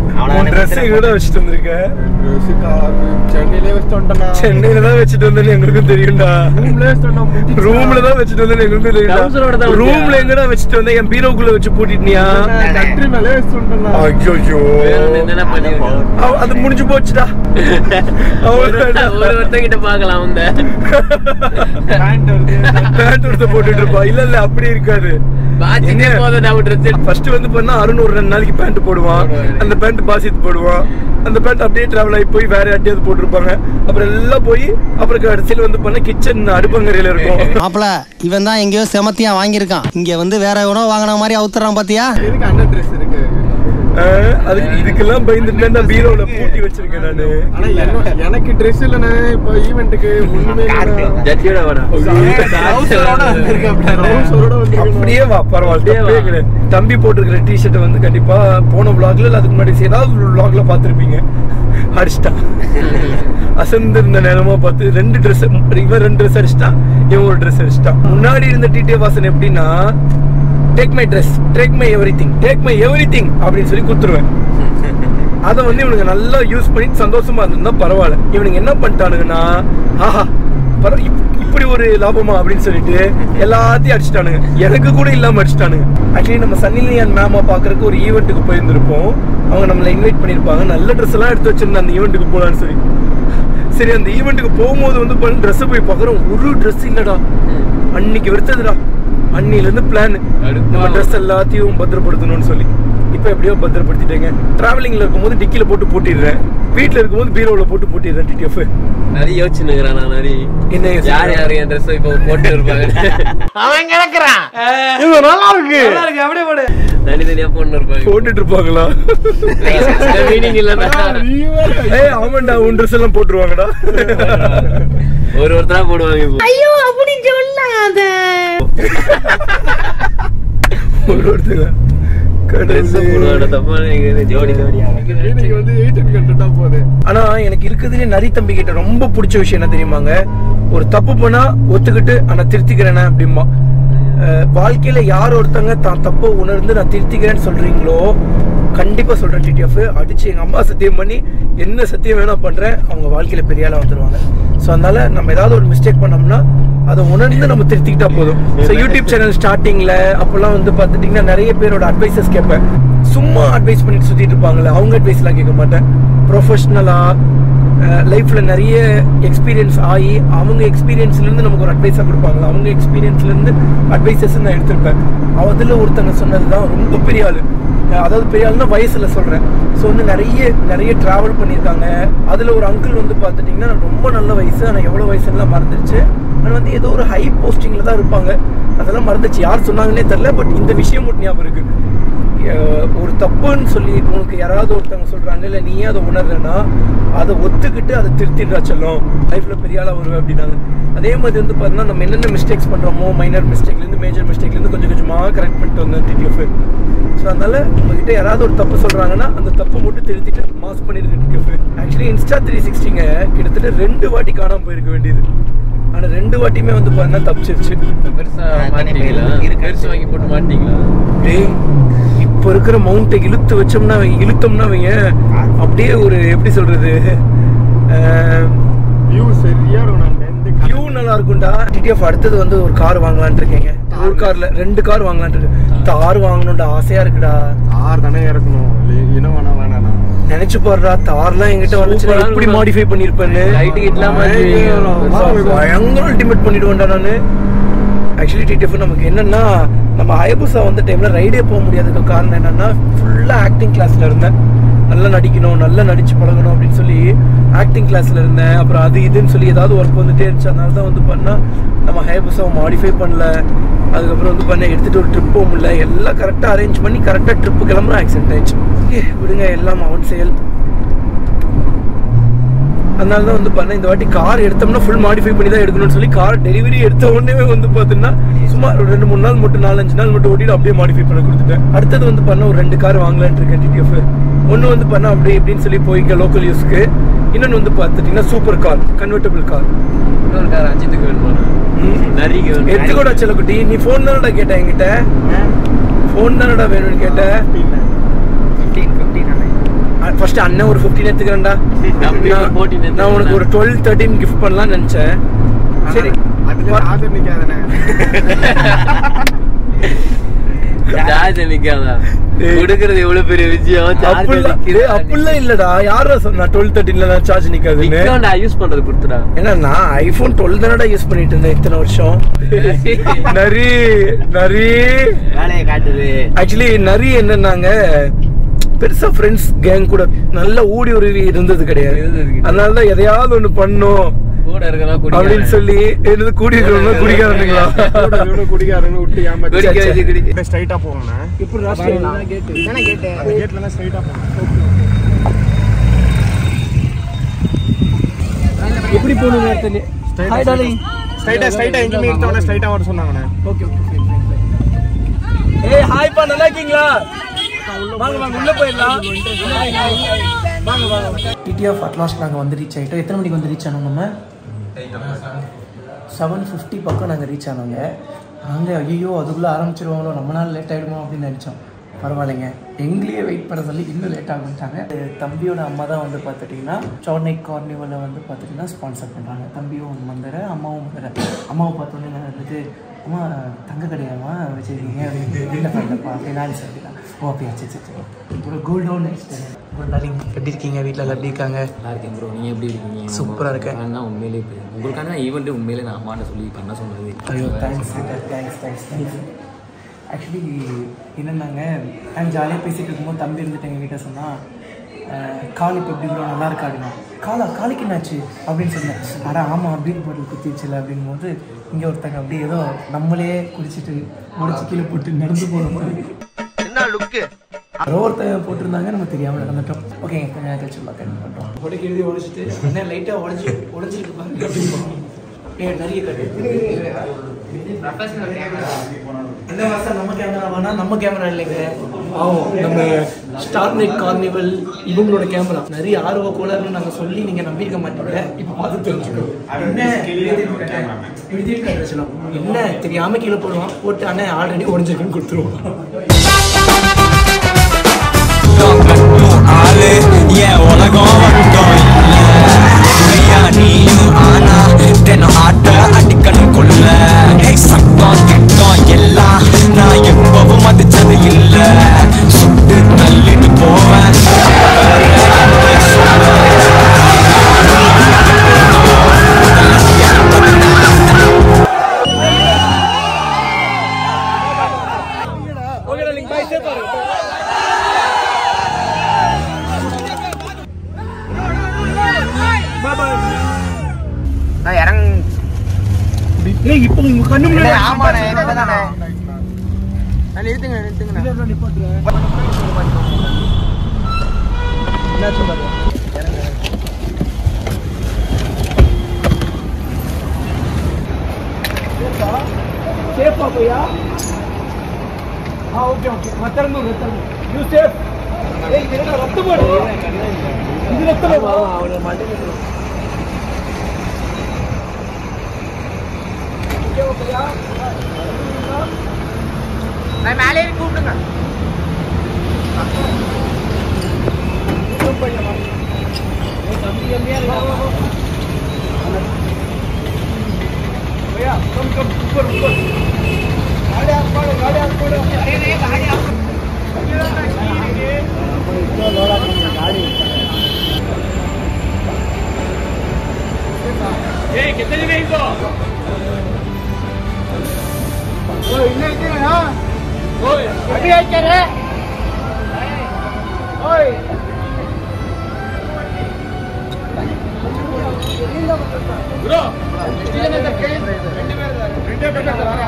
உன் ட்ரெஸ் எங்கட வச்சுட்டு வந்திருக்க சென்னையிலே வச்சுட்டு வந்துட்டேண்ணா சென்னையில தான் வச்சுட்டு வந்தேன்னு எங்களுக்கும் தெரியும்டா ரூம்ல வச்சுட்டு வந்தா ரூம்ல தான் வச்சுட்டு வந்தேன்னு எங்களுக்கும் Trouser ஓட தெரியும்டா தான் ரூம்ல எங்கடா வச்சுட்டு வந்தேன் என் பீரோக்குள்ள வச்சு பூட்டிட்டியா கண்ட்ரி மேலே வச்சுட்டு வந்துட்டேண்ணா ஐயோ வேற ஒண்ணு என்னென்ன பண்ணிருக்கோம் அது முடிஞ்சு போச்சுடா ஒரு ஒருத்தன் கிட்ட பாக்கலாம் அந்த பேண்ட் வருது பேண்ட் ஒருத்த போட்டுட்டு இருப்பா இல்ல இல்ல அப்படி இருக்காது பாச்சிட்டே எங்க? போதும் நான் ட்ரெஸ் ஃபர்ஸ்ட் வந்து பண்ணா அருண் ஒரு ரெண்டு நாளைக்கு பேண்ட் போடுவான் அந்த பேண்ட் பாசித் போடுவான் அந்த பேண்ட் அப்படியே டிராவல் ஆகி போய் வேற யார்ட்டையாவது போட்டிருப்பாங்க அப்புறம் எல்லாம் போய் அப்புறம் கடைசியில் வந்து பண்ண கிச்சன் அடுப்பங்கரையில இருக்கும் மாப்பிள இவன் தான் எங்கேயோ செமத்தியா வாங்கியிருக்கான் இங்க வந்து வேற எவனோ வாங்கின மாதிரி அவுத்துறான் பாத்தியா எதுக்கு அண்ணன் ட்ரெஸ் இருக்கு ஆஹ், அதுக்கு இதுக்கெல்லாம் பயந்துட்டு நான் பீரோல பூட்டி வச்சிருக்கேன் நானு ஆனா என்ன- எனக்கு ட்ரெஸ் இல்லைண்ணே இப்போ ஈவெண்ட்டுக்கு ஒண்ணுமே இல்லைண்ணா. ஜட்டியோட வாடா Trouser-ஓட வந்திருக்கேன். Trouser-ஓட வந்திருக்கேன். அப்படியே வா பரவாயில்ல அப்படியே தப்பே வா. கிடையாது. தம்பி போட்டிருக்கிற டிஷர்ட்டை வந்து கண்டிப்பா போன vlogல இல்ல அதுக்கு முன்னாடி ஏதாவது vlogல பார்த்திருப்பீங்க அடிச்சிட்டான் அசந்திருந்த நேரமா பார்த்து ரெண்டு ட்ரெஸ் இவன் ரெண்டு ட்ரெஸ் அடிச்சிட்டான் இவன் ஒரு ட்ரெஸ் அடிச்சிட்டான் முன்னாடி இருந்த டிடி வாசன் எப்படின்னா take my dress take my everything take my everything அப்படின்னு சொல்லி குத்துருவேன் அதை வந்து இவனுங்க நல்லா யூஸ் பண்ணி சந்தோஷமா இருந்திருந்தா பரவாயில்ல இவனுங்க என்ன பண்ணிட்டானுங்கன்னா ஆஹா பரவ இப்- இப்படி ஒரு லாபமா அப்படின்னு சொல்லிட்டு எல்லாத்தையும் அடிச்சிட்டானுங்க எனக்கு கூட இல்லாம அடிச்சிட்டானுங்க ஆக்சுவலி நம்ம சன்னிலியான் மேமா பாக்குறதுக்கு ஒரு ஈவெண்ட்டுக்கு போயிருந்திருப்போம் அவங்க நம்மளை இன்வைட் பண்ணியிருப்பாங்க நல்ல ட்ரெஸ் எல்லாம் எடுத்து வச்சிருந்தேன் அந்த ஈவெண்ட்டுக்கு போலான்னு சொல்லி சரி அந்த ஈவெண்ட்டுக்கு போகும்போது வந்து பண்ண ட்ரெஸ் போய் பார்க்குறோம் ஒரு ட்ரெஸ் இல்லடா அன்னைக்கு வெறுத்ததுடா அன்னில இருந்து பிளான் நம்ம ட்ரெஸ் எல்லாத்தையும் பத்திரப்படுத்தணும்னு சொல்லி இப்போ எப்படியோ பத்திரப்படுத்திட்டேங்க டிராவலிங்ல இருக்கும்போது டிக்கில போட்டு பூட்டிடுறேன் வீட்ல இருக்கும்போது பீரோல போட்டு பூட்டிடுறேன் டிடிஎஃப் நிறைய யோசிச்சுனுக்குறான் நான் நிறைய என்ன யோசிக்கிற? யார் யார் என் ட்ரெஸ் இப்போ போட்டு இருப்பாங்க நல்லா இருக்கு அப்படியே போடு தனித்தனியா போட்டு இருப்பாங்க போட்டுட்டு இருப்பாங்களா மீனிங் இல்லைன்னா ஏய் ஆமாண்டா உன் ட்ரெஸ் எல்லாம் போட்டுருவாங்கடா ஒரு ஒருத்தரா போடுவாங்க இப்போ ஒரு ஒருத்தங்க ட்ரெஸ் போடுவாங்க தப்பா நினைக்கிறது. ஜோடி ஜோடியா இன்னைக்கு வந்து எயிட்டின் கண்டுட்டா போகுது ஆனா எனக்கு இருக்கிறதுலே நரி தம்பி கிட்ட ரொம்ப பிடிச்ச விஷயம் என்ன தெரியுமாங்க ஒரு தப்பு பண்ணா ஒத்துக்கிட்டு ஆனா திருத்திக்கிறேனே அப்படிம்பா அஹ் வாழ்க்கையில யார் ஒருத்தங்க தான் தப்பை உணர்ந்து நான் திருத்திக்கிறேன்னு சொல்றீங்களோ கண்டிப்பா சொல்றேன் டிடிஎஃப் அடிச்சு எங்க அம்மா சத்தியம் பண்ணி என்ன சத்தியம் வேணா பண்றேன் அவங்க வாழ்க்கையில பெரிய ஆளா வந்துருவாங்க ஸோ அதனால நம்ம ஏதாவது ஒரு மிஸ்டேக் பண்ணோம்னா அதை உணர்ந்து நம்ம திருத்திக்கிட்டா போதும் ஸோ யூடியூப் சேனல் ஸ்டார்டிங்ல அப்போல்லாம் வந்து பார்த்துட்டிங்கன்னா நிறைய பேரோட அட்வைசஸ் கேட்பேன் சும்மா அட்வைஸ் பண்ணிட்டு சுத்திட்டு இருப்பாங்கல்ல அவங்க அட்வைஸ்லாம் கேட்க மாட்டேன் ப்ரொஃபஷ்னலா லைஃப்ல நிறைய எக்ஸ்பீரியன்ஸ் ஆகி அவங்க எக்ஸ்பீரியன்ஸ்ல இருந்து நமக்கு ஒரு அட்வைஸா கொடுப்பாங்களா அவங்க எக்ஸ்பீரியன்ஸ்ல இருந்து அட்வைசஸ் நான் எடுத்திருப்பேன் அதுல ஒருத்தங்க சொன்னதுதான் ரொம்ப பெரிய ஆளு அஹ் அதாவது பெரிய ஆளுனா வயசுல சொல்றேன் ஸோ வந்து நிறைய நிறைய டிராவல் பண்ணியிருக்காங்க அதுல ஒரு அங்கிள் வந்து பார்த்துட்டிங்கன்னா ரொம்ப நல்ல வயசு ஆனால் எவ்வளோ வயசுலாம் மறந்துருச்சு ஆனால் வந்து ஏதோ ஒரு ஹை போஸ்டிங்ல தான் இருப்பாங்க அதெல்லாம் மறந்துச்சு யார் சொன்னாங்கன்னே தெரில பட் இந்த விஷயம் மட்டும் ஞாபகம் இருக்கு அஹ் ஒரு தப்புன்னு சொல்லி உனக்கு யாராவது ஒருத்தவங்க சொல்றாங்க இல்லை நீயே அதை உணர்றேன்னா அதை ஒத்துக்கிட்டு அதை திருத்திடுறா செல்லும் லைஃப்ல பெரிய ஆளா வருவேன் அப்படின்னாங்க அதே மாதிரி வந்து பார்த்தீங்கன்னா நம்ம என்னென்ன மிஸ்டேக்ஸ் பண்றோமோ மைனர் மிஸ்டேக்லேருந்து மேஜர் மிஸ்டேக்லேருந்து கொஞ்சம் கொஞ்சமாக கரெக்ட் பண்ணிட்டு வந்தேன் டிடிஎஃப் ஸோ அதனால உங்ககிட்ட யாராவது ஒரு தப்பு சொல்றாங்கன்னா அந்த தப்பு மட்டும் திருத்திட்டு மாஸ் பண்ணிருக்க டிடிஎஃப் ஆக்சுவலி இன்ஸ்டா த்ரீ சிக்ஸ்டிங்க கிட்டத்தட்ட ரெண்டு வாட்டி காணாம போயிருக்க வேண்டியது ஆனா ரெண்டு வாட்டியுமே வந்து பார்த்தீங்கன்னா தப்பிச்சிருச்சு பெருசா மாட்டீங்களா பெருசு வாங்கி போட்டு மாட்டீங்களா டேய் இப்ப இருக்கிற மவுண்ட்டை இழுத்து வச்சோம்னா வை- இழுத்தோம்னா வைங்க அப்படியே ஒரு எப்படி சொல்றது வியூ சரியா இருக்கும் நான் இந்த வியூ நல்லா இருக்கும்டா டிடிஎஃப் அடுத்தது வந்து ஒரு கார் வாங்கலாம்னு இருக்கேங்க ஒரு கார்ல ரெண்டு கார் வாங்கலாம்னு இருக்கு தார் வாங்கணும்டா ஆசையா இருக்குடா கார் தானே இறக்கணும் இன்னும் வேணா வேணாண்ணா நினைச்சு பாருடா தார்லாம் என்கிட்ட வந்துச்சுன்னா சூப்பரா எப்படி இருக்கும். மாடிஃபை பண்ணிருப்பேன்னு லைட் கிட்லாம் பயங்கர அல்டிமேட் பண்ணிடுவேன்டா நானு ஆக்சுவலி டிடிஎஃப் நமக்கு என்னன்னா நம்ம ஹயபுசா வந்த டைம்ல ரைடே போக முடியாததுக்கு காரணம் என்னன்னா ஃபுல்லா ஆக்டிங் கிளாஸ்ல இருந்தேன் நல்லா நடிக்கணும் நல்லா நடிச்சு பழகணும் அப்படின்னு சொல்லி ஆக்டிங் கிளாஸ்ல இருந்தேன் அப்புறம் அது இதுன்னு சொல்லி ஏதாவது ஒர்க் வந்துட்டே இருந்துச்சு அதனால தான் வந்து பண்ணா நம்ம ஹயபுசாவை மாடிஃபை பண்ணல அதுக்கப்புறம் வந்து பண்ண எடுத்துட்டு ஒரு ட்ரிப் போக முடியல எல்லாம் கரெக்டாக அரேஞ்ச் பண்ணி கரெக்டாக ட்ரிப்பு கிளம்புற ஆக்சிடென்ட் ஆயிடுச்சு ஏ விடுங்க எல்லாம் அவன் செயல் அதனால தான் வந்து பண்ண இந்த வாட்டி கார் எடுத்தோம்னா ஃபுல் மாடிஃபை பண்ணி தான் எடுக்கணும்னு சொல்லி கார் டெலிவரி எடுத்த உடனே வந்து பார்த்தீங்கன்னா சும்மா ஒரு ரெண்டு மூணு நாள் மட்டும் நாலஞ்சு நாள் மட்டும் ஓட்டிட்டு அப்படியே மாடிஃபை பண்ண கொடுத்துட்டேன் அடுத்தது வந்து பண்ண ஒரு ரெண்டு கார் வாங்கலான்னு இருக்கேன் டிடிஎஃப் ஒன்று வந்து பண்ண அப்படி இப்படின்னு சொல்லி போய்க்க லோக்கல் யூஸ்க்கு இன்னொன்று வந்து பார்த்துட்டிங்கன்னா சூப்பர் கார் கன்வெர்டபிள் கார் இன்னொரு கார் அஜித்துக்கு வேணுமா நரிக்கு வேணும் எடுத்துக்கோடா செல்லக்குட்டி நீ ஃபோன் தானடா கேட்ட என்கிட்ட ஃபோன் தானடா வேணும்னு கேட்ட ஃபர்ஸ்ட் அண்ணன் ஒரு ஃபிஃப்டீன் எடுத்துக்கிறேன்டா தம்பி ஒரு 14 நான் உனக்கு ஒரு டுவெல் தேர்ட்டின் கிஃப்ட் பண்ணலாம்னு நினைச்சேன் சரி அதுல ஆதர் நிக்காதனே சார்ஜ் நிக்காதா டேய். கொடுக்கறது எவ்வளவு பெரிய விஷயம் சார்ஜ் அப்படிலாம் டேய், அப்படிலாம் இல்லடா யாரா சொன்னா டுவெல் தேர்ட்டின்ல சார்ஜ் நிக்காதுன்னு நிக்காண்டா யூஸ் பண்றது கொடுத்துடா ஏன்னா நான் ஐபோன் டுவெல் தானடா யூஸ் பண்ணிட்டு இருந்தேன் இத்தனை வருஷம் நரி நரி வேலையை காட்டுது ஆக்சுவலி நரி என்னன்னாங்க பெருசா ஃப்ரெண்ட்ஸ் கேங் கூட நல்ல ஊடி உருவி இருந்தது கிடையாது இருந்தது கிடையாது. அதனால தான் எதையாவது ஒண்ணு பண்ணும் கூட இருக்கலாம் அப்படின்னு சொல்லி என்னது கூடி இருக்கணும் குடிக்காதுங்களா குடிக்காரன்னு விட்டு ஏமாத்தி குடிக்க வச்சு குடிக்க ஸ்ட்ரைட்டா போகணும்ண்ணே இப்படி கேட்டு அந்த கேட்ல தான் ஸ்ட்ரைட்டா போகணும் எப்படி போகணும் ஹாய் டார்லிங் ஸ்ட்ரைட்டா ஸ்ட்ரைட்டா எங்கேயுமே எடுத்தவொடனே ஸ்ட்ரைட்டா வர சொன்னாங்கண்ணே ஓகே ஓகே ஏய் ஹாய் பா நல்லா இருக்கீங்களா வாங்க வாங்க உள்ள போயிடலாம் வாங்க வாங்க டிடிஎஃப் அட்லாஸ்ட் நாங்கள் வந்து ரீச் ஆகிட்டோம் எத்தனை மணிக்கு வந்து ரீச் ஆனோம் நம்ம செவன் ஃபிஃப்டி பக்கம் நாங்கள் ரீச் ஆனோங்க நாங்கள் ஐயோ அதுக்குள்ளே ஆரம்பிச்சிருவாங்களோ நம்ம நாள் லேட் ஆகிடுமோ அப்படின்னு நினச்சோம் பரவாயில்லைங்க எங்களையே வெயிட் பண்ண சொல்லி இன்னும் லேட் ஆகிட்டாங்க தம்பியோட அம்மா தான் வந்து பார்த்துட்டிங்கன்னா சோர்னை கார்னிவலை வந்து பார்த்துட்டிங்கன்னா ஸ்பான்சர் பண்ணுறாங்க தம்பியும் வந்துற அம்மாவும் வந்துற அம்மாவை பார்த்தோன்னே நான் வந்துட்டு அம்மா தங்க கடையாமா வச்சுருக்கீங்க அப்படின்னு இல்லை பண்ணப்பா அப்படின்னு சொல்லிடலாம் ஓ அப்படியா சரி சரி சரி ஒரு கோல்ட் டவுன் எப்படி இருக்கீங்க வீட்டில் எல்லாம் எப்படி இருக்காங்க நல்லா இருக்கேன் ப்ரோ நீங்கள் எப்படி இருக்கீங்க சூப்பரா இருக்கேன். நான் உண்மையிலே இப்ப- உங்களுக்கான ஈவெண்ட் உண்மையிலே நான் அம்மாட்ட சொல்லி பண்ண சொன்னது ஐயோ thanks thanks thanks thanks actually என்னென்னாங்க நான் ஜாலியாக பேசிகிட்டு இருக்கும்போது தம்பி இருந்துட்டு எங்கள் கிட்ட சொன்னால் கால் இப்போ எப்படி ப்ரோ நல்லா இருக்கா அப்படின்னா காலா காலுக்கு என்னாச்சு அப்படின்னு சொன்னேன் அட ஆமாம் அப்படின்னு போட்டு குத்திச்சுல அப்படின் போது இங்கே ஒருத்தங்க அப்படியே ஏதோ நம்மளே குடிச்சிட்டு உடச்சி கீழே போட்டு நடந்து போகிற மாதிரி என்ன லுக்கு யாரோ ஒருத்தங்க போட்டிருந்தாங்க நம்ம தெரியாமல் நடந்துட்டோம் ஓகே கொஞ்ச நேரம் கழிச்சு கண்டிப்பாக பண்ணுறோம் உடைக்க எழுதி உடைச்சிட்டு என்ன லைட்டாக உடஞ்சி உடஞ்சிருக்கு பாருங்க அப்படின்னு ஏ நிறைய கட்டு இந்த மாதம் நம்ம கேமரா வேணா நம்ம கேமரா இல்லைங்க ஆமாம் நம்ம ஸ்டார் நைட் கார்னிவல் இவங்களோட கேமரா நிறைய ஆர்வ கோளாறுன்னு நாங்கள் சொல்லி நீங்கள் நம்பியிருக்க மாட்டீங்க இப்போ பார்த்து தெரிஞ்சுக்கோ என்ன எழுதிட்டு கட்டுறோம் என்ன தெரியாம கீழே போடுவான் போட்டு அண்ணன் ஆல்ரெடி உடஞ்சிருக்குன்னு கொடுத்துருவோம் ஆளு என் உலகம் மட்டும் இல்ல ஐயா நீயும் ஆனா தினம் ஆட்ட அடிக்கணும் கொள்ள ஏய், சட்டம் திட்டம் எல்லாம் நான் எப்பவும் மதிச்சது இல்ல சுட்டு தள்ளிட்டு போவேன் நான் இறங்க ஏய் இப்போ உங்க கண்ணு முன்னாடி ஆமாண்ணே இப்பதானே நான் நிறுத்துங்க நிறுத்துங்க சேஃபா போயா ஆ ஓகே ஓகே மத்தரணும் ரத்தம் யூ சேஃப் ஏய் என்னடா ரத்தம் போடு இது ரத்தம் அவன மாட்டே நான் மேலே கூப்பிடுங்க भैया कम कम ऊपर ऊपर गाड़ी आप पड़ो गाड़ी आप पड़ो अरे नहीं गाड़ी आप ए कितने जगह इनको ओ इन्हें इतने ना ओए अभी आई क्या रे ओए ಬ್ರೋ ಎಷ್ಟು ಜನ ಇದ್ದಾರೆ ಕೇಳಿ రెండే పెట్టారు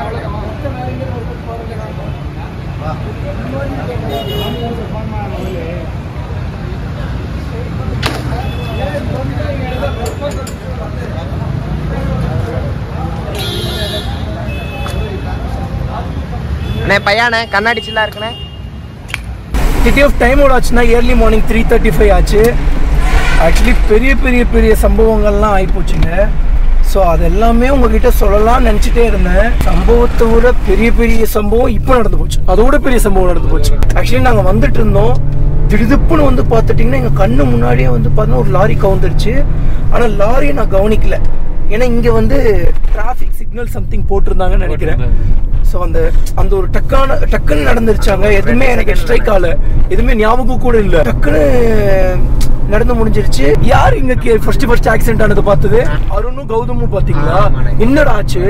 அண்ணே பையாண்ணே கண்ணாடி சில்லா இருக்குண்ணே டிடிஎஃப் டைம் எவ்வளோ ஆச்சுன்னா early morning three thirty five ஆச்சு ஆக்சுவலி பெரிய பெரிய பெரிய சம்பவங்கள்லாம் ஆகிப்போச்சுங்க ஸோ அது எல்லாமே உங்ககிட்ட சொல்லலாம்னு நினச்சிட்டே இருந்தேன் சம்பவத்தை விட பெரிய பெரிய சம்பவம் இப்போ நடந்து போச்சு அதோட பெரிய சம்பவம் நடந்து போச்சு ஆக்சுவலி நாங்கள் வந்துட்டு இருந்தோம் திடுதுப்புன்னு வந்து பார்த்துட்டிங்கன்னா எங்கள் கண்ணு முன்னாடியே வந்து பார்த்தீங்கன்னா ஒரு லாரி கவுந்துருச்சு ஆனால் லாரியை நான் கவனிக்கல ஏன்னா இங்கே வந்து டிராஃபிக் சிக்னல் சம்திங் போட்டிருந்தாங்கன்னு நினைக்கிறேன் ஸோ அந்த அந்த ஒரு டக்கான டக்குன்னு நடந்துருச்சாங்க எதுவுமே எனக்கு ஸ்ட்ரைக் ஆகல எதுவுமே ஞாபகம் கூட இல்லை டக்குன்னு நடந்து முடிஞ்சிருச்சு யார் இங்க ஃபர்ஸ்ட் ஃபர்ஸ்ட் ஆக்சிடென்ட் ஆனது பார்த்தது அருணும் கௌதமும் பாத்தீங்களா என்னடா ஆச்சு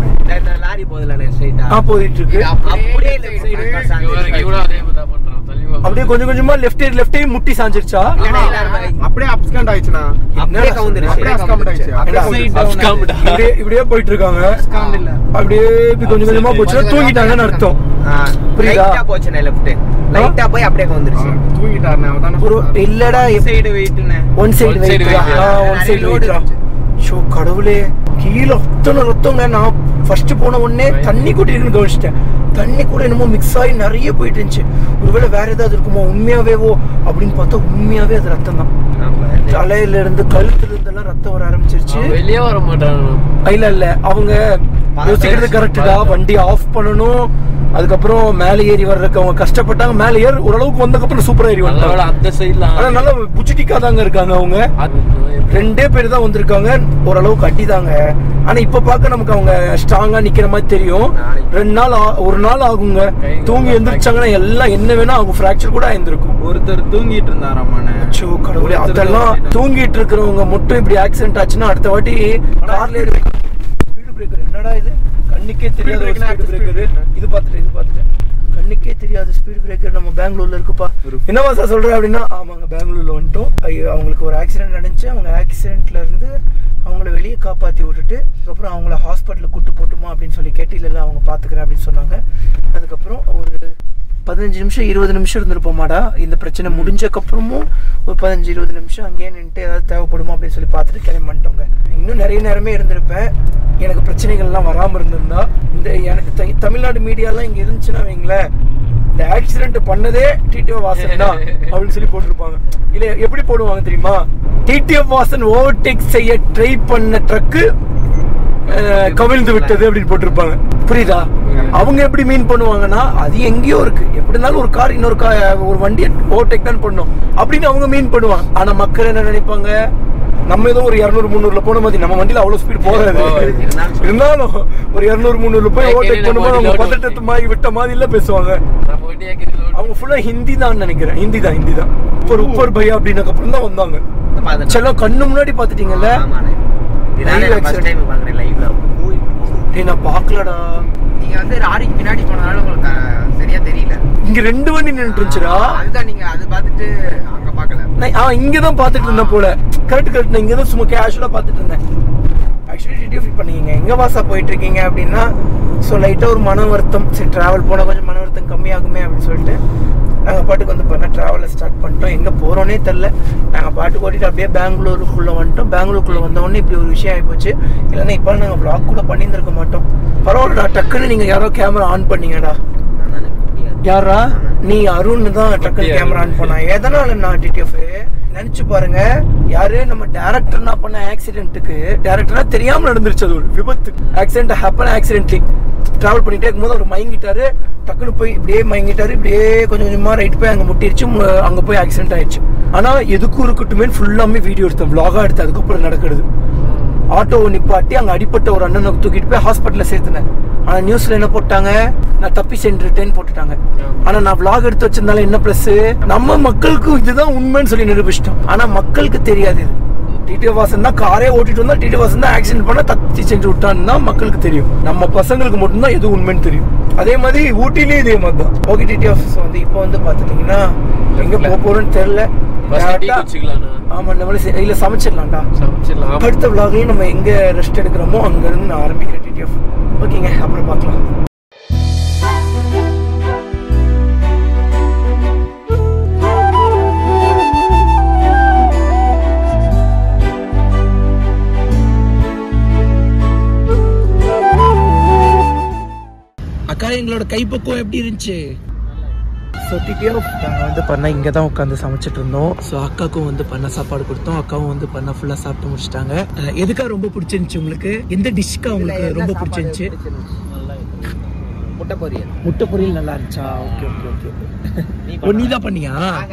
லாரி போதில்ல ஸ்ட்ரைட்டா ஆ போயிட்டு இருக்கு அப்படியே லெஃப்ட் சைடு பஸ் இவருக்கு இவ்வளோ அதே தான் பண்றான் தள்ளி வா. அப்படியே கொஞ்சம் கொஞ்சமா லெஃப்ட் லெஃப்ட் முட்டி சாஞ்சிருச்சா அப்படியே அப்ஸ்கண்ட் ஆயிடுச்சுண்ணா அப்படியே கவுந்துருச்சு அப்படியே அப்ஸ்கண்ட் ஆயிடுச்சு ஏண்டா, இப்படியே இப்படியே போயிட்டு இருக்காங்க அப்படியே இப்படி கொஞ்சம் கொஞ்சமா போச்சுன்னா தூங்கிட்டாங்கன்னு அர்த்தம் புரியுதா? லைட்டா போச்சுனே லெஃப்ட் லைட்டா போய் அப்படியே கவுந்துருச்சு தூங்கிட்டாருண்ணே அவன் ஒரு இல்லடா சைடு வெயிட்னே one side One side weight weight. One side நிறைய வெயிட்ரா load ஷோ கடவுளே கீழே அத்தனை ரத்தங்க நான் ஃபர்ஸ்ட் போன உடனே தண்ணி கூட இருக்குன்னு கவனிச்சிட்டேன் தண்ணி கூட என்னமோ மிக்ஸ் ஆகி நிறைய போயிட்டு இருந்துச்சு ஒருவேளை வேற ஏதாவது இருக்குமோ உண்மையாவேவோ அப்படின்னு பார்த்தா உண்மையாவே அது ரத்தம் தான் தலையில இருந்து கழுத்துல இருந்து எல்லாம் ரத்தம் வர ஆரம்பிச்சிருச்சு அவன் வெளியே வர மாட்டான் இல்ல இல்ல அவங்க யோசிக்கிறது கரெக்டா வண்டி ஆஃப் பண்ணணும் அதுக்கப்புறம் மேலே ஏறி வர்றதுக்கு அவங்க கஷ்டப்பட்டாங்க மேலே ஏறி ஓரளவுக்கு வந்ததுக்கப்புறம் சூப்பரா ஏறி அதோட வந்தாங்க அந்த சைடுல ஆனா நல்லா புச்சிட்டிக்கா தாங்க இருக்காங்க அவங்க ரெண்டே பேர் தான் வந்திருக்காங்க ஓரளவுக்கு அடிதாங்க ஆனா இப்ப பார்க்க நமக்கு அவங்க ஸ்ட்ராங்கா நிக்கிற மாதிரி தெரியும் ரெண்டு நாள் ஆ- ஒரு நாள் ஆகுங்க தூங்கி எந்திரிச்சாங்கன்னா எல்லாம் என்ன வேணா ஆகும் ஃபிராக்சர் கூட ஆயிருந்திருக்கும் ஒருத்தர் தூங்கிட்டு இருந்தாராமாண்ணே அச்சோ கடவுளே அதெல்லாம் தூங்கிட்டு இருக்கிறவங்க மட்டும் இப்படி ஆக்சிடென்ட் ஆச்சுன்னா அடுத்த வாட்டி கார்ல ஸ்பீடு பிரேக்கர் என்னடா இது கண்ணுக்கே தெரியாத ஒரு ஸ்பீடு பிரேக்கர் இது பார்த்துட்டு இது பார்த்துட்டு கண்ணுக்கே தெரியாத ஸ்பீடு பிரேக்கர் நம்ம பெங்களூர்ல இருக்குப்பா என்னவா சார் சொல்ற அப்படின்னா ஆமாங்க பெங்களூர்ல வந்துட்டோம் ஐயோ, அவங்களுக்கு ஒரு ஆக்சிடென்ட் நடந்துச்சு அவங்க ஆக்சிடென்ட்ல இருந்து அவங்கள வெளியே காப்பாத்தி விட்டுட்டு அதுக்கப்புறம் அவங்கள ஹாஸ்பிட்டலுக்கு கூட்டு போட்டுமா அப்படின்னு சொல்லி கேட்டு இல்ல இல்ல அவங்க பாத்துக்கிறேன் அப்படின்னு சொன்னாங்க அதுக்கப்புறம் ஒரு பதினஞ்சு நிமிஷம் இருபது நிமிஷம் இருந்திருப்போமாடா இந்த பிரச்சனை முடிஞ்சக்கப்புறமும் ஒரு பதினஞ்சு இருபது நிமிஷம் அங்கேயே நின்றுட்டு ஏதாவது தேவைப்படுமா அப்படின்னு சொல்லி பார்த்துட்டு கிளம்பி வந்துட்டோங்க இன்னும் நிறைய நேரமே இருந்திருப்பேன் எனக்கு பிரச்சனைகள்லாம் வராமல் இருந்திருந்தா இந்த எனக்கு த- தமிழ்நாடு மீடியாலாம் இங்கே இருந்துச்சுன்னா வைங்களேன் இந்த ஆக்சிடென்ட் பண்ணதே டிடிஓ வாசன் தான் அப்படின்னு சொல்லி போட்டிருப்பாங்க இல்ல எப்படி போடுவாங்க தெரியுமா டிடிஓ வாசன் ஓவர்டேக் செய்ய ட்ரை பண்ண ட்ரக்கு கவிழ்ந்து விட்டது அப்படின்னு போட்டிருப்பாங்க புரியுதா அவங்க எப்படி மீன் பண்ணுவாங்கன்னா அது எங்கேயோ இருக்கு எப்படி இருந்தாலும் ஒரு கார் இன்னொரு கா ஒரு வண்டியை ஓவர்டேக் தான் பண்ணும் அப்படின்னு அவங்க மீன் பண்ணுவாங்க ஆனா மக்கள் என்ன நினைப்பாங்க நம்ம ஏதோ ஒரு இரநூறு முந்நூறுல போன மாதிரி நம்ம வண்டியில அவ்வளவு ஸ்பீட் போகாது இருந்தாலும் ஒரு இரநூறு முந்நூறுல போய் ஓவர்டேக் பண்ணும்போது அவங்க பதட்டத்து மாதிரி விட்ட மாதிரி இல்ல பேசுவாங்க நான் போயிட்டே இருக்கிறது அவங்க ஃபுல்லா ஹிந்தி தான் நினைக்கிறேன் ஹிந்தி தான் ஹிந்தி தான் உப்பர் உப்பர் பையா அப்படின்னக்கு அப்புறம் தான் வந்தாங்க செல்லம் கண்ணு முன்னாடி பாத்துட்டீங்கல்ல இதானே Live நான் ஃபர்ஸ்ட் accident. டைம் பாக்குறேன் லைவ்ல டேய் நான் பாக்கலடா நீங்க வந்து லாரிக்கு பின்னாடி போனதால உங்களுக்கு அஹ், சரியா தெரியல இங்க ரெண்டு வண்டி நின்னுட்டு இருந்துச்சுடா அதுதான் நீங்க அது பார்த்துட்டு அங்க பார்க்கல நான் ஆ இங்க தான் பாத்துட்டு இருந்தேன் போல கரெக்ட் கரெக்ட் நான் இங்க தான் சும்மா கேஷுவலா பாத்துட்டு இருந்தேன் ஆக்சுவலி டிடியூ ஃபீல் பண்ணீங்க எங்க வாசா போயிட்டு இருக்கீங்க அப்படின்னா ஸோ லைட்டாக ஒரு மன வருத்தம் சரி டிராவல் போனால் கொஞ்சம் மன வருத்தம் கம்மியாகுமே அப்படின்னு சொல்லிட்டு நாங்கள் பாட்டுக்கு வந்து பண்ண ட்ராவலை ஸ்டார்ட் பண்ணிட்டோம் எங்கே போகிறோன்னே தெரில நாங்கள் பாட்டுக்கு ஓட்டிட்டு அப்படியே பெங்களூருக்குள்ளே வந்துட்டோம் பெங்களூருக்குள்ளே வந்தோடனே இப்படி ஒரு விஷயம் ஆகிப்போச்சு இல்லைன்னா இப்போ நாங்கள் vlog கூட பண்ணியிருந்திருக்க மாட்டோம் பரவாயில்லடா டக்குன்னு நீங்கள் யாரோ கேமரா ஆன் பண்ணீங்கடா யாரா நீ அருண் தான் டக்குனு கேமரா ஆன் பண்ணா எதனால நான் டிடிஎஃப் நினைச்சு பாருங்க யாரு நம்ம டேரக்டர்னா பண்ண ஆக்சிடென்ட்டுக்கு டேரக்டர்னா தெரியாம நடந்துருச்சு அது ஒரு விபத்து ஆக்சிடென்ட் ஹேப்பன் ஆக்சிடென்ட்லி டிராவல் பண்ணிட்டே இருக்கும்போது அவர் மயங்கிட்டாரு டக்குனு போய் இப்படியே மயங்கிட்டாரு இப்படியே கொஞ்சம் கொஞ்சமா ரைட் போய் அங்க முட்டிருச்சு மு- அங்க போய் ஆக்சிடென்ட் ஆயிடுச்சு ஆனா எதுக்கும் இருக்கட்டுமே ஃபுல்லாமே வீடியோ எடுத்தேன் vlog-ஆ எடுத்தேன் அதுக்கப்புறம் நடக்கிறது ஆட்டோவை நிப்பாட்டி அங்க அடிப்பட்ட ஒரு அண்ணனை தூக்கிட்டு போய் ஹாஸ்பிட்டல்ல சேர்த்துனேன் ஆனா நியூஸ்ல என்ன போட்டாங்க நான் தப்பி சென்றுட்டேன்னு போட்டுட்டாங்க ஆனா நான் vlog எடுத்து வச்சிருந்தாலும் என்ன பிளஸ் நம்ம மக்களுக்கு இதுதான் உண்மைன்னு சொல்லி நிரூபிச்சிட்டோம் ஆனா மக்களுக்கு தெரியாது இது டிடி வாசன் தான் காரே ஓட்டிட்டு வந்தா டிடி வாசன் தான் ஆக்சிடென்ட் பண்ண தத்தி செஞ்சு விட்டான்னு தான் மக்களுக்கு தெரியும் நம்ம பசங்களுக்கு மட்டும்தான் எது உண்மைன்னு தெரியும் அதே மாதிரி ஊட்டிலேயே இதே மாதிரி தான் ஓகே டிடி ஆஃபீஸ் வந்து இப்போ வந்து பாத்துட்டீங்கன்னா எங்க போக போறோம்னு தெரியல ஃபர்ஸ்ட் டீ Direct ஆ- குச்சிக்கலாம்ண்ணா ஆமா நம்மளே செ- இல்ல சமைச்சிடலாம்டா சமைச்சிடலாம் அடுத்த vlogலயும் நம்ம எங்க ரெஸ்ட் எடுக்கிறோமோ அங்க இருந்து நான் ஆரம்பிக்கிறேன் டிடிஎஃப் ஓகேங்க அப்புறம் பார்க்கலாம் அக்கா எங்களோட கைப்பக்குவம் எப்படி இருந்துச்சு ஸோ டிடிஎஃப் நாங்கள் வந்து பண்ண இங்கே தான் உட்காந்து சமைச்சிட்டு இருந்தோம் ஸோ அக்காவுக்கும் வந்து பண்ண சாப்பாடு கொடுத்தோம் அக்காவும் வந்து பண்ண ஃபுல்லாக சாப்பிட்டு முடிச்சிட்டாங்க அஹ் எதுக்கா ரொம்ப பிடிச்சிருந்துச்சு உங்களுக்கு எந்த டிஷ்க்கா உங்களுக்கு ரொம்ப பிடிச்சிருந்துச்சு முட்டை பொரியல் முட்டை பொரியல் நல்லா இருந்துச்சா ஓகே ஓகே ஓகே ஓ நீ தான் பண்ணியா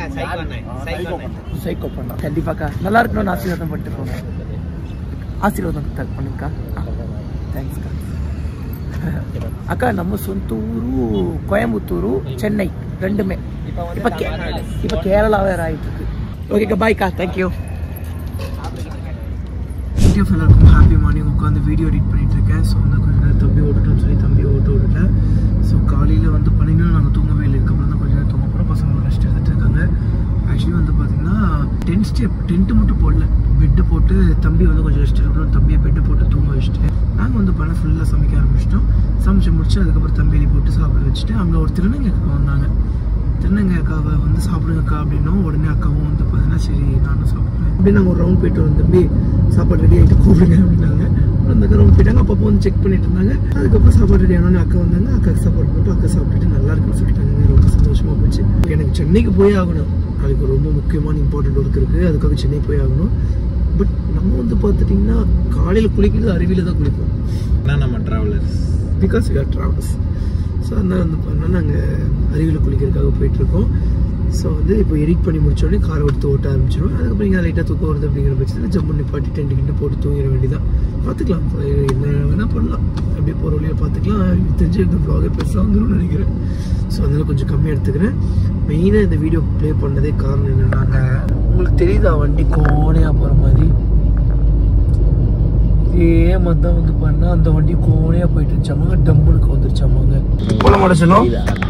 சைக்கோ பண்ணா கண்டிப்பாக்கா நல்லா இருக்கணும்னு ஆசீர்வாதம் பண்ணிட்டு போங்க ஆசீர்வாதம் தக் பண்ணுங்கக்கா தேங்க்ஸ்க்கா அக்கா நம்ம சொந்த ஊரு கோயம்புத்தூரு சென்னை ரெண்டுமே இப்போ கே இப்போ கேரளா வேற ஆயிட்டு இருக்கு ஓகேக்கா பாய்க்கா தேங்க்யூ வீடியோ எல்லாருக்கும் ஹாப்பி மார்னிங் உட்காந்து வீடியோ எடிட் பண்ணிட்டு இருக்கேன் ஸோ வந்து கொஞ்ச நேரம் தம்பி ஓட்டட்டும்னு சொல்லி தம்பி ஓட்ட விட்டுட்டேன் ஸோ காலையில் வந்து பண்ணிங்கன்னா நாங்கள் தூங்கவே இல்லை இதுக்கப்புறம் தான் கொஞ்ச நேரம் தூங்க போகிறோம் பசங்க ரெஸ்ட் எடுத்துட்டு இருக்காங்க ஆக்சுவலி வந்து பார்த்தீங்கன்னா டென்ட் ஸ்டெப் டென்ட்டு மட்டும் போடல பெட்டு போட்டு தம்பி வந்து கொஞ்சம் ரெஸ்ட் எடுக்கணும் தம்பியை பெட்டு போட்டு தூங்க வச்சுட்டு நாங்கள் வந்து பண்ண ஃபுல்லாக சமைக்க ஆரம்பிச்சிட்டோம் சமைச்சு முடிச்சு அதுக்கப்புறம் தம்பியை போட்டு சாப்பிட வச்சுட்டு அங்கே ஒரு திருநங்கை அக்கா வந்தாங்க திருநங்கை அக்காவை வந்து சாப்பிடுங்கக்கா அப்படின்னும் உடனே அக்காவும் வந்து பார்த்தீங்கன்னா சரி நானும் சாப்பிடுவேன் அப்படியே நாங்கள் ஒரு ரவுண்ட் போயிட்டு வரோம் தம்பி சாப்பாடு ரெடி ஆகிட்டு கூப்பிடுங்க அப்படின்னாங்க அந்த ரவுண்ட் போயிட்டாங்க அப்பப்போ வந்து செக் பண்ணிட்டு இருந்தாங்க அதுக்கப்புறம் சாப்பாடு ரெடி ஆனோடனே அக்கா வந்தாங்க அக்காக்கு சாப்பாடு போட்டு அக்கா சாப்பிட்டுட்டு நல்லா இருக்குன்னு சொல்லிட்டாங்க ரொம்ப சந்தோஷமா போச்சு எனக்கு சென்னைக்கு போய் ஆகணும் அதுக்கு ரொம்ப முக்கியமான இம்பார்ட்டன்ட் ஒர்க் இருக்குது அதுக்காக சென்னை போய் ஆகணும் பட் நம்ம வந்து பார்த்துட்டிங்கன்னா காலையில் குளிக்கிறது அருவியில் தான் குளிப்போம் என்ன நம்ம travellers because you are travels so அதனால் வந்து பண்ணால் நாங்கள் அருவியில் குளிக்கிறதுக்காக போயிட்டுருக்கோம் ஸோ வந்து இப்போ எடிட் பண்ணி முடிச்ச உடனே காரை எடுத்து ஓட்ட ஆரம்பிச்சிடும் அதுக்கப்புறம் இங்கே லைட்டாக தூக்கம் வருது அப்படிங்கிற பட்சத்தில் ஜம்ப் பண்ணி பாட்டி டென்ட் கிட்ட போட்டு தூங்கிட வேண்டியதான் பார்த்துக்கலாம் என்ன வேணால் பண்ணலாம் அப்படியே போகிற வழியாக பார்த்துக்கலாம் எனக்கு தெரிஞ்சு இந்த ப்ளாகே பெருசாக வந்துடும் நினைக்கிறேன் ஸோ அதனால் கொஞ்சம் கம்மியாக எடுத்துக்கிறேன் மெயினாக இந்த வீடியோ ப்ளே பண்ணதே காரணம் என்னென்னா உங்களுக்கு தெரியுதா வண்டி கோணையாக போகிற மாதிரி இதே மாதிரி தான் வந்து பண்ணா அந்த வண்டி கோணையாக போயிட்டு இருந்துச்சாமாங்க டம்முனுக்கு வந்துருச்சாமாங்க போல முடிச்சலும்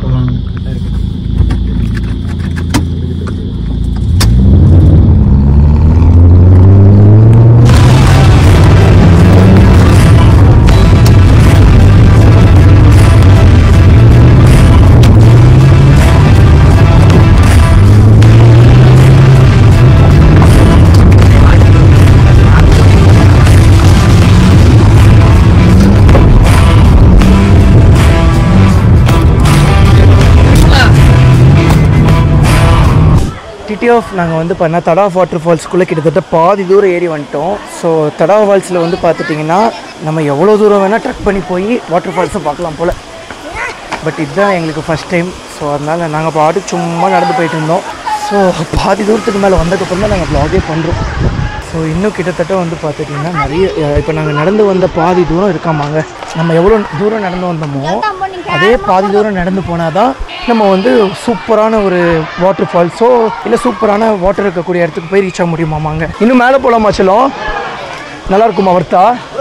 டிடிஎஃப் நாங்கள் வந்து பண்ண தடா வாட்டர் ஃபால்ஸ்க்குள்ளே கிட்டத்தட்ட பாதி தூரம் ஏறி வந்துட்டோம் ஸோ தடா ஃபால்ஸில் வந்து பார்த்துட்டிங்கன்னா நம்ம எவ்வளோ தூரம் வேணால் ட்ரக் பண்ணி போய் வாட்டர் ஃபால்ஸை பார்க்கலாம் போல் பட் இதுதான் எங்களுக்கு ஃபஸ்ட் டைம் ஸோ அதனால் நாங்கள் பாட்டுக்கு சும்மா நடந்து போயிட்டு இருந்தோம் ஸோ பாதி தூரத்துக்கு மேலே வந்ததுக்கப்புறம் தான் நாங்கள் ப்ளாகே பண்ணுறோம் ஸோ இன்னும் கிட்டத்தட்ட வந்து பார்த்துட்டிங்கன்னா நிறைய இப்போ நாங்கள் நடந்து வந்த பாதி தூரம் இருக்காமாங்க நம்ம எவ்வளோ தூரம் நடந்து வந்தோமோ அதே பாதி தூரம் நடந்து போனால் தான் நம்ம வந்து சூப்பரான ஒரு வாட்டர் ஃபால்ஸோ இல்லை சூப்பரான வாட்டர் இருக்கக்கூடிய இடத்துக்கு போய் ரீச் ஆக முடியுமாமாங்க இன்னும் மேலே போகலாமா செல்லம் நல்லா இருக்குமா வர்த்தா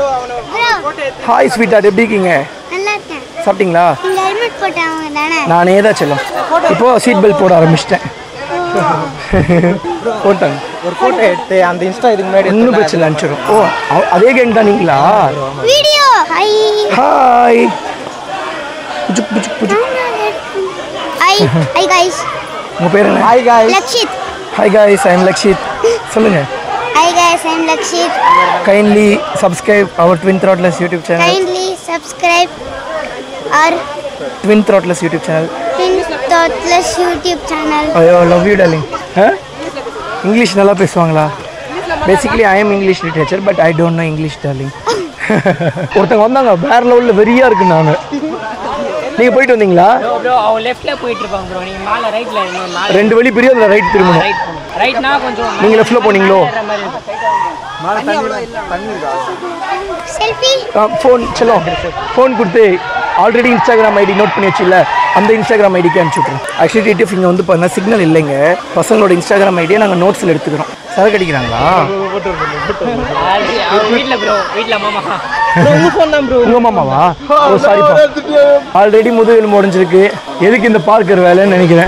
ஹாய் ஸ்வீட்டாட் எப்படி இருக்கீங்க நல்லா இருக்கேன் சாப்பிட்டீங்களா நீங்க ஹெல்மெட் போட்டவங்க தானே நானே தான் செல்லம் இப்போ சீட் பெல்ட் போட ஆரம்பிச்சிட்டேன் போட்டாங்க ஒரு ஃபோட்டோ எடுத்து அந்த இன்ஸ்டா இதுக்கு முன்னாடி ஒன்றும் பிரச்சனை இல்லை அனுப்பிச்சிடும் ஓ அ- அதே கேங் தான் நீங்களா வீடியோ ஹை ஹாய் புஜுக் புஜுக் புஜுக் ஹை ஹை கைஸ் உங்கள் பேர் என்ன hi guys Lakshit hi guys I am Lakshit சொல்லுங்கள் hi guys I'm Lakshit kindly subscribe our twin throttlers YouTube channel kindly subscribe our twin throttlers YouTube channel twin throttlers YouTube channel ஐயோ love you darling English நல்லா பேசுவாங்களா basically I am English literature but I don't know English darling ஒருத்தங்க வந்தாங்க வேற லெவலில் வெறியா இருக்கு நான் நீங்க போயிட்டு வந்தீங்களா ப்ரோ அவன் லெஃப்ட்ல போயிட்டு இருப்பாங்க ப்ரோ நீங்க மேல ரைட்ல மேல ரெண்டு வழி பெரிய அதில் ரைட் திரும்பணும் ரைட் போகணும் ரைட்னா கொஞ்சம் நீங்க லெஃப்ட்ல போனீங்களோ செல்ஃபி ஃபோன் செல்லம் ஃபோன் கொடுத்து ஆல்ரெடி இன்ஸ்டாகிராம் ஐடி நோட் பண்ணி வச்சுல அந்த இன்ஸ்டாகிராம் ஐடிக்கு அனுப்பிச்சு விட்ருங்க ஆக்சுவலி டிடிஎஃப் இங்கே வந்து பார்த்தா சிக்னல் இல்லைங்க பசங்களோட இன்ஸ்டாகிராம் ஐடியை நாங்கள் நோட்ஸில் எடுத்துக்கிறோம் சரக்கு அடிக்கிறாங்களா வீட்ல ப்ரோ வீட்ல மாமா உங்க ஃபோன் தான் ப்ரோ உங்க மாமாவா ஓ சாரிப்பா ஆல்ரெடி முதுகெலும்பு உடஞ்சிருக்கு எதுக்கு இந்த பார்க்கர் வேலைன்னு நினைக்கிறேன்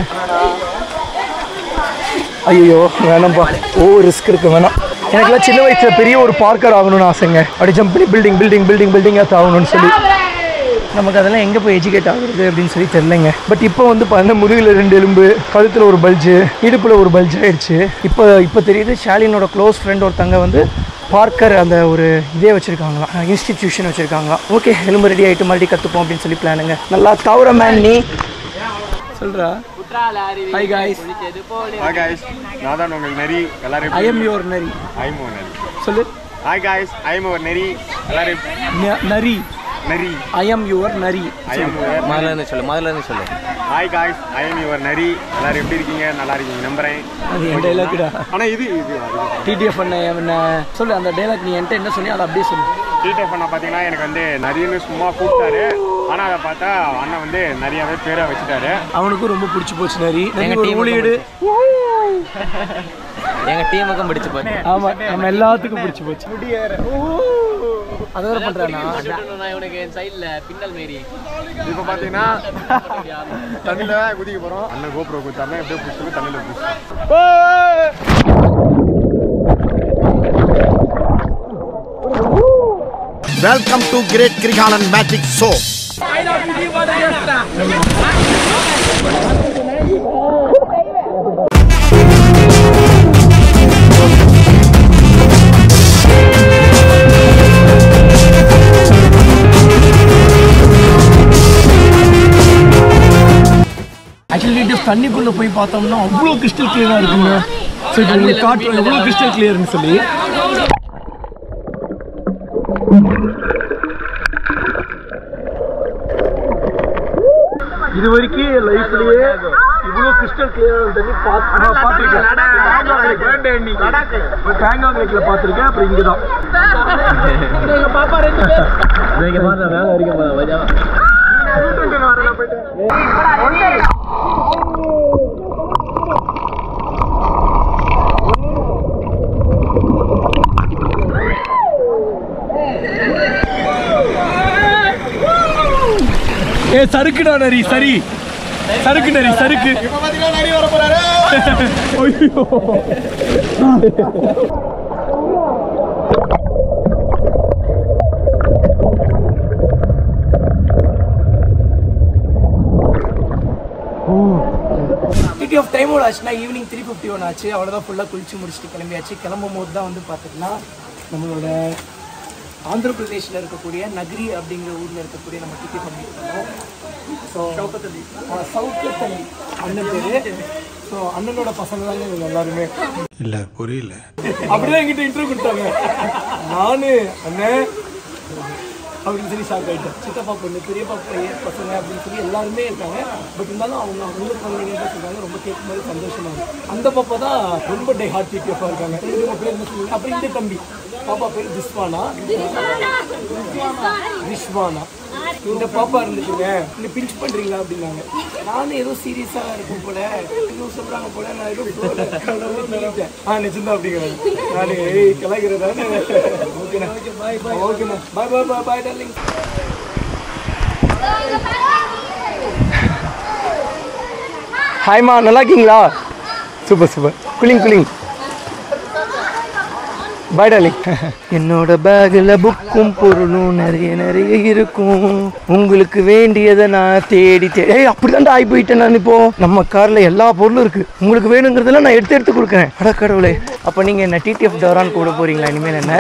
ஐயோ வேணாம்ப்பா ஓ ரிஸ்க் இருக்கு வேணாம் எனக்குலாம் சின்ன வயசுல பெரிய ஒரு பார்க்கர் ஆகணும்னு ஆசைங்க அப்படி ஜம்ப் பண்ணி பில்டிங் பில்டிங் பில்டிங் பில்டிங்காக ஆகணும்னு சொல்லி நமக்கு அதெல்லாம் எங்கே போய் எஜுகேட் ஆகுறது அப்படின்னு சொல்லி தெரிலங்க பட் இப்போ வந்து பார்த்தீங்கன்னா முதுகில் ரெண்டு எலும்பு கழுத்தில் ஒரு பல்ஜு இடுப்பில் ஒரு பல்ஜ் ஆயிடுச்சு இப்போ இப்போ தெரியுது ஷாலினோட க்ளோஸ் ஃப்ரெண்ட் ஒருத்தங்க வந்து பார்க்கர் அந்த ஒரு இதே வச்சுருக்காங்களாம் இன்ஸ்டிடியூஷன் வச்சுருக்காங்களாம் ஓகே எலும்பு ரெடி ஆகிட்டு மறுபடியும் கற்றுப்போம் அப்படின்னு சொல்லி பிளானுங்க நல்லா தவற மேன் நீ சொல்கிறா ஹாய் காய்ஸ் ஹாய் காய்ஸ் நான் தான் உங்கள் நெறி எல்லாரும் ஐ எம் யுவர் நரி ஐம் ஒரு நெறி சொல்லு ஹாய் காய்ஸ் ஐம் ஒரு நெறி எல்லாரும் ந- நரி நரி ஐ எம் யுவர் நரி ஐ எம் யுவர் முதல்ல இருந்து சொல்லு முதல்ல இருந்து சொல்லு hi guys I am your நரி எல்லாரும் எப்படி இருக்கீங்க நல்லா இருக்கீங்க நம்புறேன் அது என் டைலாக்டா ஆனா இது இது டிடிஎஃப் பண்ண என்ன சொல்லு அந்த டைலாக் நீ என்கிட்ட என்ன சொன்னி அதை அப்படியே சொல்லு டிடிஎஃப் அண்ணா பார்த்தீங்கன்னா எனக்கு வந்து நரின்னு சும்மா கூப்பிட்டாரு ஆனா அதை பார்த்தா அண்ணன் வந்து நிறையவே பேரை வச்சுட்டாரு அவனுக்கும் ரொம்ப பிடிச்சி போச்சு நரி எங்க நரி ஒரு team ஊழியீடு எங்க டீமுக்கும் பிடிச்சு போச்சு ஆமா நம்ம எல்லாத்துக்கும் பிடிச்சி போச்சு அதை வேற பண்றானா நான் இவனுக்கு என் சைடுல பின்னல் மாரி இப்போ பார்த்தீங்கன்னா தண்ணியில் தான் குதிக்க போகிறோம் அண்ணன் கோப்ரோ குத்தாம எப்படியோ பிடிச்சி தண்ணியில் பிடிச்சி welcome to great Kirikalan magic show actually TTF தண்ணிக்குள்ள போய் பார்த்தோம்னா அவ்வளோ கிறிஸ்டல் கிளியரா இருக்குங்க ஸோ இப்போ உங்களுக்கு காட்டுறோம் எவ்வளோ கிறிஸ்டல் கிளியர்னு சொல்லி இது வரைக்கும் என் லைஃப்லயே இவ்வளோ கிறிஸ்டல் கிளியரான தண்ணி பார்த்து பார்த்துருக்கேன் பேங்காங் லேக்ல பார்த்துருக்கேன் அப்புறம் இங்கே தான் பாப்பா ரெண்டு பேர் இங்க பாருங்க மேல வரைக்கும் போதா மஜா ஏ சறுக்குடா நரி சரி சறுக்கு நரி சறுக்கு ஐயோ டிடி ஆஃப் டைமோட ஆச்சுன்னா ஈவினிங் த்ரீ ஃபிஃப்டி ஒன் ஆச்சு அவ்வளோதான் ஃபுல்லாக குளிச்சு முடிச்சுட்டு கிளம்பியாச்சு கிளம்பும் போது தான் வந்து பார்த்திங்கன்னா நம்மளோட ஆந்திர பிரதேஷில் இருக்கக்கூடிய நகரி அப்படிங்கிற ஊரில் இருக்கக்கூடிய நம்ம டிக்கெட் பண்ணியிருக்கோம் ஸோ சவுக்கத் அலி அண்ணன் பேர் ஸோ அண்ணனோட பசங்க தாங்க இவங்க எல்லாருமே இல்ல புரியல அப்படிதான் என்கிட்ட இன்டர்வியூ கொடுத்தாங்க நானு அண்ணன் அப்படின்னு சொல்லி ஷாக் ஆகிட்டேன் சித்தப்பா பொண்ணு பெரியப்பா பையன் பசங்க அப்படின்னு சொல்லி எல்லாருமே இருக்காங்க பட் இருந்தாலும் அவங்க அவங்க குழந்தைங்க சொல்றாங்க ரொம்ப கேட்கும் போது சந்தோஷமா இருக்கு அந்த பாப்பா தான் ரொம்ப டே ஹார்ட் டிடிஎஃபாக இருக்காங்க இவங்க பேர் என்ன சொல்லுங்க அப்புறம் இந்த தம்பி பாப்பா பேர் திஸ்வானா விஸ்வானா இந்த பாப்பா இருந்துச்சுங்க இந்த பிஞ்ச் பண்றீங்களா அப்படின்னாங்க நானும் ஏதோ சீரியஸா இருக்கும் போல இன்னும் சொல்றாங்க போல நான் ஏதோ flow ல கடவுள்னு ஆ நிஜம்தான் அப்படிங்கிறாங்க நானு ஏய் கலாய்க்கிறதா ஓகேண்ணா ஓகேண்ணா பாய் பாய் பாய் பாய் டார்லிங் ஹாய்மா நல்லா இருக்கீங்களா சூப்பர் சூப்பர் குலிங் குலிங் பாய் டார்லிங் என்னோட பேக்கில் புக்கும் பொருளும் நிறைய நிறைய இருக்கும் உங்களுக்கு வேண்டியதை நான் தேடி தேடி ஏய் அப்படிதான்டா ஆகி போயிட்டேன் நான் இப்போ நம்ம கார்ல எல்லா பொருளும் இருக்கு உங்களுக்கு வேணுங்கிறதெல்லாம் நான் எடுத்து எடுத்து கொடுக்குறேன் அட கடவுளே அப்போ நீங்க என்ன டிடிஎஃப் டவரான் கூட போறீங்களா இனிமேல் என்ன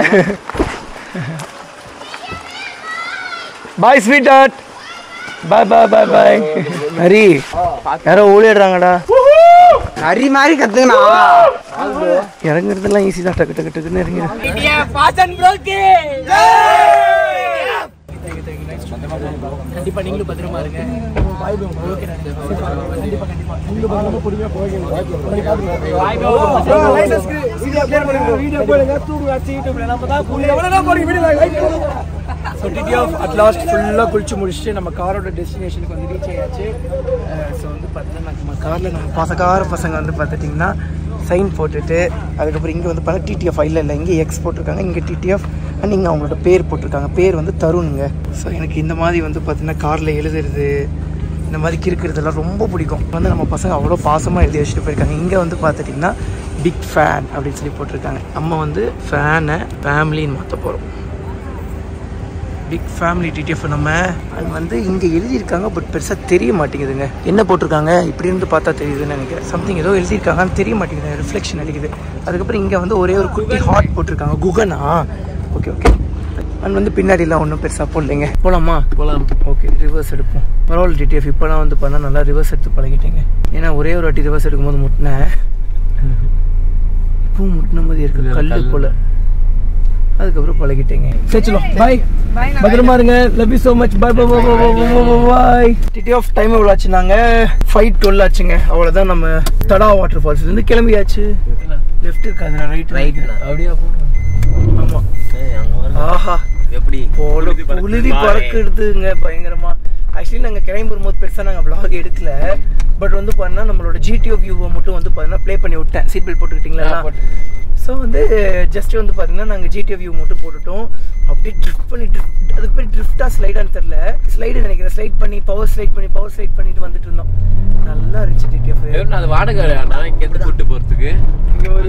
bye sweet heart bye bye bye bye Hari யாரோ ஓடிடுறாங்கடா நரி மாதிரி கத்துக்கணா இறங்குறதெல்லாம் ஈஸி தான் டக்கு டக்கு டக்குன்னு இறங்கிடு கண்டிப்பா நீங்களும் பத்திரமா இருங்க பாய் ப்ரோ ஓகே கண்டிப்பா கண்டிப்பா நீங்களும் பத்திரமா பொறுமையா போவீங்க பாய் ப்ரோ லைசன்ஸ்க்கு வீடியோ அப்லோட் பண்ணுங்க வீடியோ போடுங்க தூக்கு வச்சு யூடியூப்ல நம்ம தான் புள்ளி எவ்வளவு போறீங்க வீடியோ லைக் பண்ணுங்க so TTF at last ஃபுல்லாக குளிச்சு முடிச்சுட்டு நம்ம காரோட டெஸ்டினேஷனுக்கு வந்து ரீச் ஆயாச்சு ஸோ வந்து பார்த்தீங்கன்னா நம்ம காரில் நம்ம பசக்கார பசங்க வந்து பார்த்துட்டிங்கன்னா சைன் போட்டுட்டு அதுக்கப்புறம் இங்கே வந்து பார்த்தா டிடிஎஃப் இல்லை இல்லை இங்கே எக்ஸ் போட்டிருக்காங்க இங்கே டிடிஎஃப் அண்ட் இங்கே அவங்களோட பேர் போட்டிருக்காங்க பேர் வந்து தருணுங்க ஸோ எனக்கு இந்த மாதிரி வந்து பார்த்தீங்கன்னா காரில் எழுதுறது இந்த மாதிரி கிறுக்கிறதெல்லாம் ரொம்ப பிடிக்கும் வந்து நம்ம பசங்க அவ்வளோ பாசமாக எழுதி வச்சுட்டு போயிருக்காங்க இங்கே வந்து பார்த்துட்டிங்கன்னா பிக் ஃபேன் அப்படின்னு சொல்லி போட்டிருக்காங்க நம்ம வந்து ஃபேனை ஃபேமிலின்னு மாற்ற போகிறோம் பிக் ஃபேமிலி டிடிஎஃப் நம்ம அது வந்து இங்கே எழுதியிருக்காங்க பட் பெருசாக தெரிய மாட்டேங்குதுங்க என்ன போட்டிருக்காங்க இப்படி இருந்து பார்த்தா தெரியுதுன்னு நினைக்கிறேன் சம்திங் ஏதோ எழுதியிருக்காங்கன்னு தெரிய மாட்டேங்குது ரிஃப்ளெக்ஷன் அடிக்குது அதுக்கப்புறம் இங்கே வந்து ஒரே ஒரு குட்டி ஹார்ட் போட்டிருக்காங்க குகனா ஓகே ஓகே அண்ட் வந்து பின்னாடிலாம் ஒன்றும் பெருசாக போடலைங்க போகலாமா போகலாம் ஓகே ரிவர்ஸ் எடுப்போம் பரவாயில்ல டிடிஎஃப் இப்போலாம் வந்து பண்ணால் நல்லா ரிவர்ஸ் எடுத்து பழகிட்டேங்க ஏன்னா ஒரே ஒரு வாட்டி ரிவர்ஸ் எடுக்கும்போது முட்டினேன் இப்பவும் முட்டின மாதிரி இருக்கு கல் போல அதுக்கப்புறம் பழகிட்டேங்க சரி சலோ பாய் பத்திரமா இருங்க love you so much bye bye bye bye TTF time எவ்வளோ ஆச்சுனாங்க ஃபைவ் டுவெல் ஆச்சுங்க அவ்வளோதான் நம்ம தடா வாட்டர் ஃபால்ஸ்லேருந்து கிளம்பியாச்சு லெஃப்ட் இருக்காது ரைட் ரைட் அப்படியா ஆமாம் ஆஹா எப்படி போல புழுதி பறக்குதுங்க பயங்கரமா ஆக்சுவலி நாங்கள் கிளம்பி வரும்போது பெருசாக நாங்கள் vlog எடுக்கல பட் வந்து பார்த்தீங்கன்னா நம்மளோட ஜிடிஓ வியூவை மட்டும் வந்து பார்த்தீங்கன்னா ப்ளே பண்ணி விட்டேன் சீட் பெல்ட் போட்டுக்கிட்டீங்களா ஸோ வந்து ஜஸ்ட் வந்து பார்த்தீங்கன்னா நாங்கள் ஜிடிஓ வியூ மட்டும் போட்டுட்டோம் அப்படியே ட்ரிஃப்ட் பண்ணி ட்ரிஃப்ட் அதுக்கு பேர் ட்ரிஃப்டாக ஸ்லைடான்னு தெரில ஸ்லைடு நினைக்கிறேன் ஸ்லைட் பண்ணி பவர் ஸ்லைட் பண்ணி பவர் ஸ்லைட் பண்ணிட்டு வந்துட்டு இருந்தோம் நல்லா இருந்துச்சு டிடிஎஃப் அது வாடகை அண்ணா இங்க இருந்து கூட்டு போறதுக்கு இங்கே ஒரு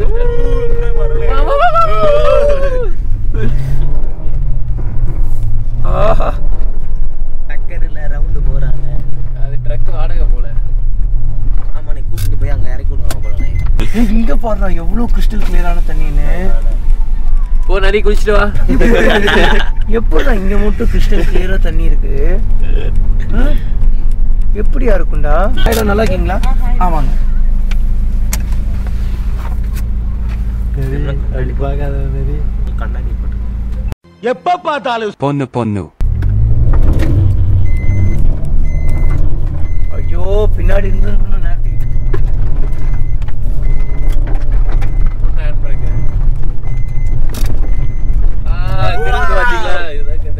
ஆஹா டக்கரில் ரவுண்டு போகிறாங்க அது ட்ரக் வாடகை போல ஆமாம் நீ கூப்பிட்டு போய் அங்கே இறக்கி விடுவாங்க போலண்ணே ஏய், இங்க பாடுறா எவ்வளவு கிறிஸ்டல் கிளியரான தண்ணின்னு போ நரி குளிச்சுட்டு வா எப்படா இங்க மட்டும் கிறிஸ்டல் கிளியரா தண்ணி இருக்கு ஆ? எப்படியா இருக்கும்டா ஹலோ நல்லா இருக்கீங்களா ஆமாங்க கண்ணாடி போட்டு எப்ப பார்த்தாலும் பொண்ணு பொண்ணு ஐயோ பின்னாடி இருந்திருக்கணும் நேரத்துக்கு ஆன் பண்ணுங்க ஆ திரும்ப பாத்தீங்களா இதுதான் கதை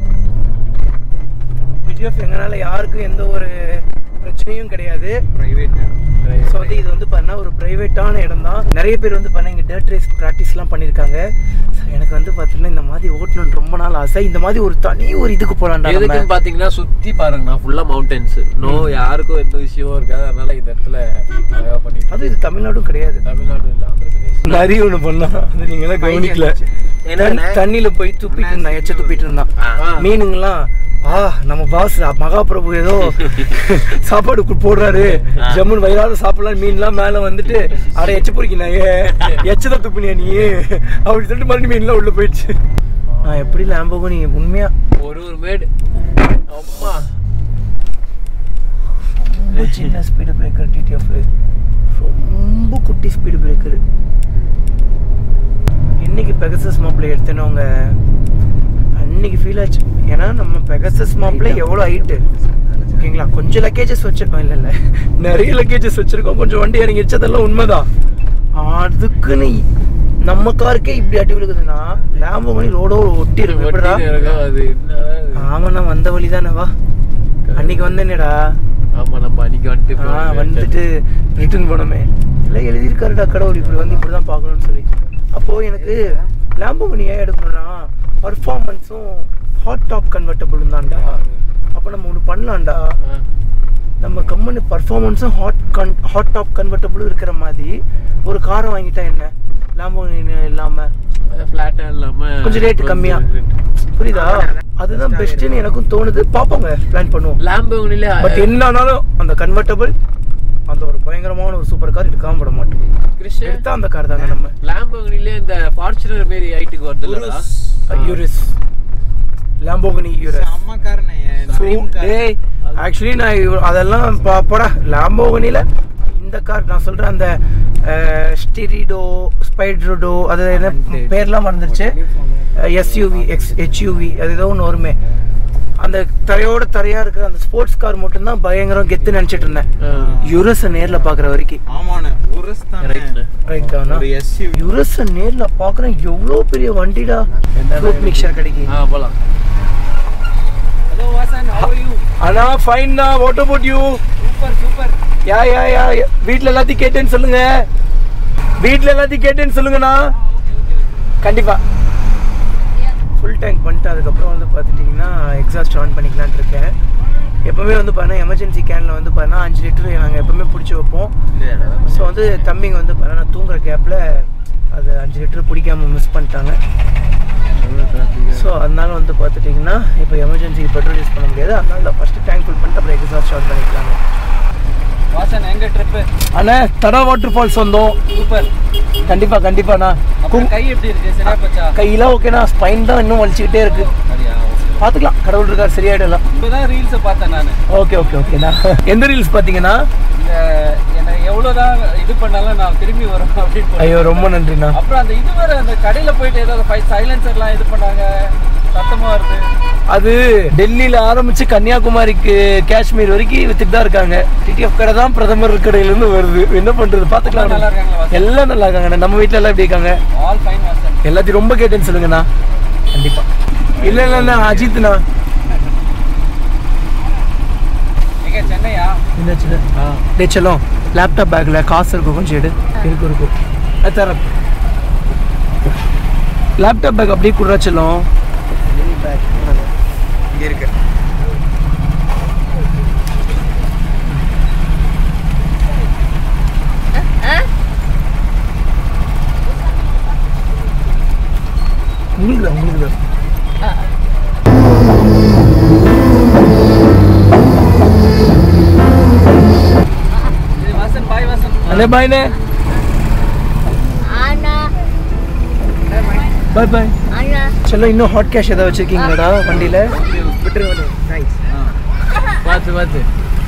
பிடிஎஃப் எங்கனால யாருக்கும் எந்த ஒரு பிரச்சனையும் கிடையாது ஸோ வந்து இது வந்து பண்ண ஒரு ப்ரைவேட்டான இடம் தான் நிறைய பேர் வந்து பண்ண இங்கே டேர்ட் ரேஸ் ப்ராக்டிஸ்லாம் பண்ணியிருக்காங்க ஸோ எனக்கு வந்து பார்த்தீங்கன்னா இந்த மாதிரி ஓட்டணும்னு ரொம்ப நாள் ஆசை இந்த மாதிரி ஒரு தனி ஒரு இதுக்கு போகலான்டா நம்ம. எதுக்குன்னு பாத்தீங்கன்னா சுத்தி பாருங்கண்ணா ஃபுல்லா மவுண்டன்ஸ் நோ யாருக்கும் எந்த விஷயமும் இருக்காது அதனால இந்த இடத்துல அழகா பண்ணிட்டு அது இது தமிழ்நாடும் கிடையாது தமிழ்நாடு இல்ல ஆந்திர பிரதேஷ் நிறைய ஒன்று பண்ணா அது நீங்களாம் கவனிக்கல என்னண்ணே? தண்ணி- தண்ணியில போய் துப்பிட்டு இருந்தான் எச்ச துப்பிட்டு இருந்தான் மீனுங்களாம் ஆ நம்ம பாஸ் மகாபிரபு ஏதோ சாப்பாடு கு- போடுறாரு ஜம்முன் வயிறாத சாப்பிடலாம் மீன்லாம் மேல வந்துட்டு அட எச்ச பொறிக்கினாயே எச்சதான் துப்புனியா நீ அப்படி சொல்லிட்டு மறுபடியும் மீன்லாம் உள்ள போயிடுச்சு நான் எப்படி லேம்போகோ நீ உண்மையா ஒரு ஒரு மேடு அம்மா ரொம்ப சின்ன ஸ்பீடு பிரேக்கர் டிடிஎஃப் ரொம்ப குட்டி ஸ்பீடு பிரேக்கர் என்னைக்கு பெகசஸ் மாப்பிள்ளை எடுத்தனவங்க அன்னைக்கு ஃபீல் ஆச்சு ஏன்னா நம்ம பெகசஸ் மாப்பிள்ளை எவ்வளோ ஹைட்டு ஓகேங்களா கொஞ்சம் லக்கேஜஸ் வச்சிருக்கோம் இல்லை இல்லை நிறைய லக்கேஜஸ் வச்சிருக்கோம் கொஞ்சம் வண்டி இறங்கிடுச்சு அதெல்லாம் உண்மைதான் அதுக்குன்னு நம்ம காருக்கே இப்படி அடி விழுகுதுன்னா லேம்போ மணி ரோடோ ஒட்டி இருக்கு எப்படிடா ஒட்டின்னு இருக்கும் அது என்ன ஆமாண்ணா வந்த வழி தானே வா அன்னைக்கு வந்தேனேடா ஆமா நம்ம அன்னைக்கு வந்துட்டு ஆ போனோமே. வந்துட்டு ரிட்டர்ன் போனோமே இல்லை எழுதியிருக்காருடா கடவுள் இப்படி வந்து இப்படி தான் பார்க்கணும்னு சொல்லி அப்போது எனக்கு லேம்போகனி ஏன் எடுக்கணும்னா பர்ஃபார்மன்ஸும் ஹாட் டாப் கன்வெர்ட்டபுளும் தான்டா அப்போ நம்ம ஒன்று பண்ணலாம்டா நம்ம கம்பெனி பர்ஃபார்மன்ஸும் ஹாட் கன் ஹாட் டாப் கன்வெர்ட்டபுளும் இருக்கிற மாதிரி ஒரு காரை வாங்கிட்டா என்ன லேம்போகனி இல்லாமல் ஃபிளாட்டா இல்லாம கொஞ்சம் ரேட் கம்மியா புரியுதா அதுதான் பெஸ்ட்னு எனக்கும் தோணுது பார்ப்போங்க பிளான் பண்ணுவோம் லேம்போகனிலே பட் என்ன ஆனாலும் அந்த கன்வெர்ட்டபிள் அந்த ஒரு பயங்கரமான ஒரு சூப்பர் கார் எடுக்காம விட மாட்டோம் கிறிஸ்டியன் எடுத்தா அந்த கார் தாங்க நம்ம லேம்போகனிலே இந்த ஃபார்ச்சுனர் மாரி ஹைட்டுக்கு வருதுல்லடா யூரிஸ் லாம்போகனி யூரிஸ் டேய் ஆக்சுவலி நான் இவ- அதெல்லாம் பா- போடா லாம்போகனில இந்த கார் நான் சொல்றேன் அந்த ஸ்டிரிடோ ஸ்பைட்ரோடோ அது என்ன பேர்லாம் மறந்துருச்சு எஸ்யூவி எக்ஸ் ஹெச்யூவி அது ஏதோ ஒன்று வருமே அந்த தரையோட தரையா இருக்கிற அந்த ஸ்போர்ட்ஸ் கார் மட்டும்தான் பயங்கரம் கெத்து நினைச்சிட்டு இருந்தேன் யுரஸை நேர்ல பாக்குற வரைக்கும் ஆமாண்ணே உரஸ் தான் ரைட் தானா ஒரு SUV. யுரஸை நேர்ல பாக்குறேன் எவ்வளோ பெரிய வண்டிடா ஃப்ரூட் மிக்சர் கிடைக்கு ஆ போலாம் அண்ணா ஃபைன் தான் what about you super super yeah yeah yeah வீட்ல எல்லாத்தையும் கேட்டேன்னு சொல்லுங்க வீட்ல எல்லாத்தையும் கேட்டேன்னு சொல்லுங்கண்ணா கண்டிப்பா ஃபுல் டேங்க் பண்ணிட்டு அதுக்கப்புறம் வந்து பார்த்துட்டிங்கன்னா எக்ஸாஸ்ட் ஆன் பண்ணிக்கலாம்னு இருக்கேன் எப்பவுமே வந்து பார்த்தீங்கன்னா எமர்ஜென்சி கேனில் வந்து பார்த்தீங்கன்னா அஞ்சு லிட்டர் நாங்கள் எப்பவுமே பிடிச்சி வைப்போம் ஸோ வந்து தம்பிங்க வந்து பார்த்தீங்கன்னா நான் தூங்குற கேப்பில் அது அஞ்சு லிட்டர் பிடிக்காம மிஸ் பண்ணிட்டாங்க ஸோ அதனால வந்து பார்த்துட்டிங்கன்னா இப்போ எமர்ஜென்சிக்கு பெட்ரோல் யூஸ் பண்ண முடியாது அதனால தான் ஃபஸ்ட்டு டேங்க் ஃபுல் பண்ணிட்டு அப்புறம் எக்ஸாஸ்ட் ஆன் பண்ணிக்கலாங்க வாசன் எங்க ட்ரிப்பு அண்ணா தடா வாட்டர் ஃபால்ஸ் வந்தோம் சூப்பர் கண்டிப்பா கண்டிப்பாண்ணா அப்புறம் கை எப்படி இருக்கு சரியா போச்சா கையெல்லாம் ஓகேண்ணா ஸ்பைன் தான் இன்னும் வலிச்சுக்கிட்டே இருக்கு சரியா பார்த்துக்கலாம் கடவுள் இருக்கார் சரியாயிடலாம் இப்பதான் ரீல்ஸை பார்த்தேன் நான் ஓகே ஓகே ஓகேண்ணா எந்த ரீல்ஸ் பார்த்தீங்கன்னா இந்த எனக்கு எவ்வளோ எவ்வளவுதான் இது பண்ணாலும் நான் திரும்பி வரோம் அப்படின்னு சொல்லி. ஐயோ ரொம்ப நன்றிண்ணா அப்புறம் அந்த இது வேற அந்த கடையில போயிட்டு ஏதாவது ஃபைவ் சைலன்சர்லாம் இது பண்ணாங்க சத்தமா வருது அது டெல்லியில ஆரம்பிச்சு கன்னியாகுமரிக்கு காஷ்மீர் வரைக்கும் வித்துட்டு தான் இருக்காங்க டிடிஎஃப் கடை தான் பிரதமர் கடையில இருந்து வருது என்ன பண்றது பாத்துக்கலாம் நல்லா இருக்காங்களா எல்லாம் நல்லா இருக்காங்க நம்ம வீட்ல எல்லாம் எப்படி இருக்காங்க ஆல் ஃபைன் மாஸ்டர் எல்லாத்தையும் ரொம்ப கேட்டேன்னு சொல்லுங்கண்ணா கண்டிப்பா இல்ல இல்ல இல்ல அஜித்ண்ணா எங்க சென்னையா என்னாச்சு டே செல்லம் லேப்டாப் பேக்ல காசு இருக்கும் கொஞ்சம் எடு இருக்கு இருக்கும் அது தரேன் லேப்டாப் பேக் அப்படியே குடுறா செல்லம் இங்க இருக்கு உங்களுக்கு தான் உங்களுக்கு தான் இது வாசன் பாய் வாசன் அண்ணே பாய்ண்ணே அண்ணா பாய் பாய் அண்ணா செல்லம் இன்னும் ஹாட் கேஷ் ஏதாவது வச்சிருக்கீங்களாடா வண்டியில விட்டுருங்க தேங்க்ஸ் பார்த்து பார்த்து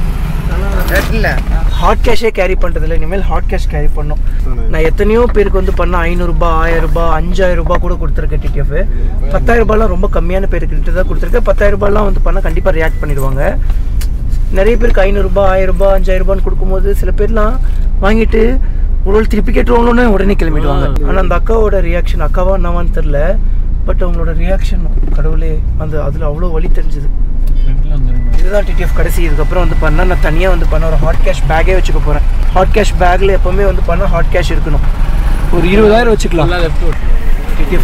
இல்ல ஹாட் கேஷே கேரி பண்றதில்ல இனிமேல் ஹாட் கேஷ் கேரி பண்ணோம் நான் எத்தனையோ பேருக்கு வந்து பண்ண ஐநூறுரூபா ஆயிரம் ரூபாய் அஞ்சாயிரம் ரூபாய் கூட கொடுத்துருக்கேன் டிடிஎஃப் பத்தாயிரம் ரூபாய்லாம் ரொம்ப கம்மியான பேருக்கு தான் கொடுத்துருக்கேன் பத்தாயிரம் ரூபாய்லாம் வந்து பண்ணால் கண்டிப்பாக ரியாக்ட் பண்ணிடுவாங்க நிறைய பேருக்கு ஐநூறுரூபா ஆயிரம் ரூபாய் அஞ்சாயிரம் ரூபான்னு கொடுக்கும்போது சில பேர்லாம் வாங்கிட்டு ஒரு வேளை திருப்பி கேட்டுருவாங்களோன்னு உடனே கிளம்பிடுவாங்க ஆனால் அந்த அக்காவோட ரியாக்ஷன் அக்காவா என்னவான்னு தெரில பட் அவங்களோட ரியாக்ஷன் கடவுளே அந்த அதில் அவ்வளோ வலி தெரிஞ்சுது இதுதான் டிடிஎஃப் கடைசி இதுக்கப்புறம் வந்து பண்ணால் நான் தனியாக வந்து பண்ண ஒரு ஹாட் கேஷ் பேக்கே வச்சுக்க போகிறேன் ஹாட் கேஷ் பேக்கில் எப்போவுமே வந்து பண்ணால் ஹாட் கேஷ் இருக்கணும் ஒரு இருபதாயிரம் வச்சுக்கலாம் லெஃப்ட் டிடிஎஃப்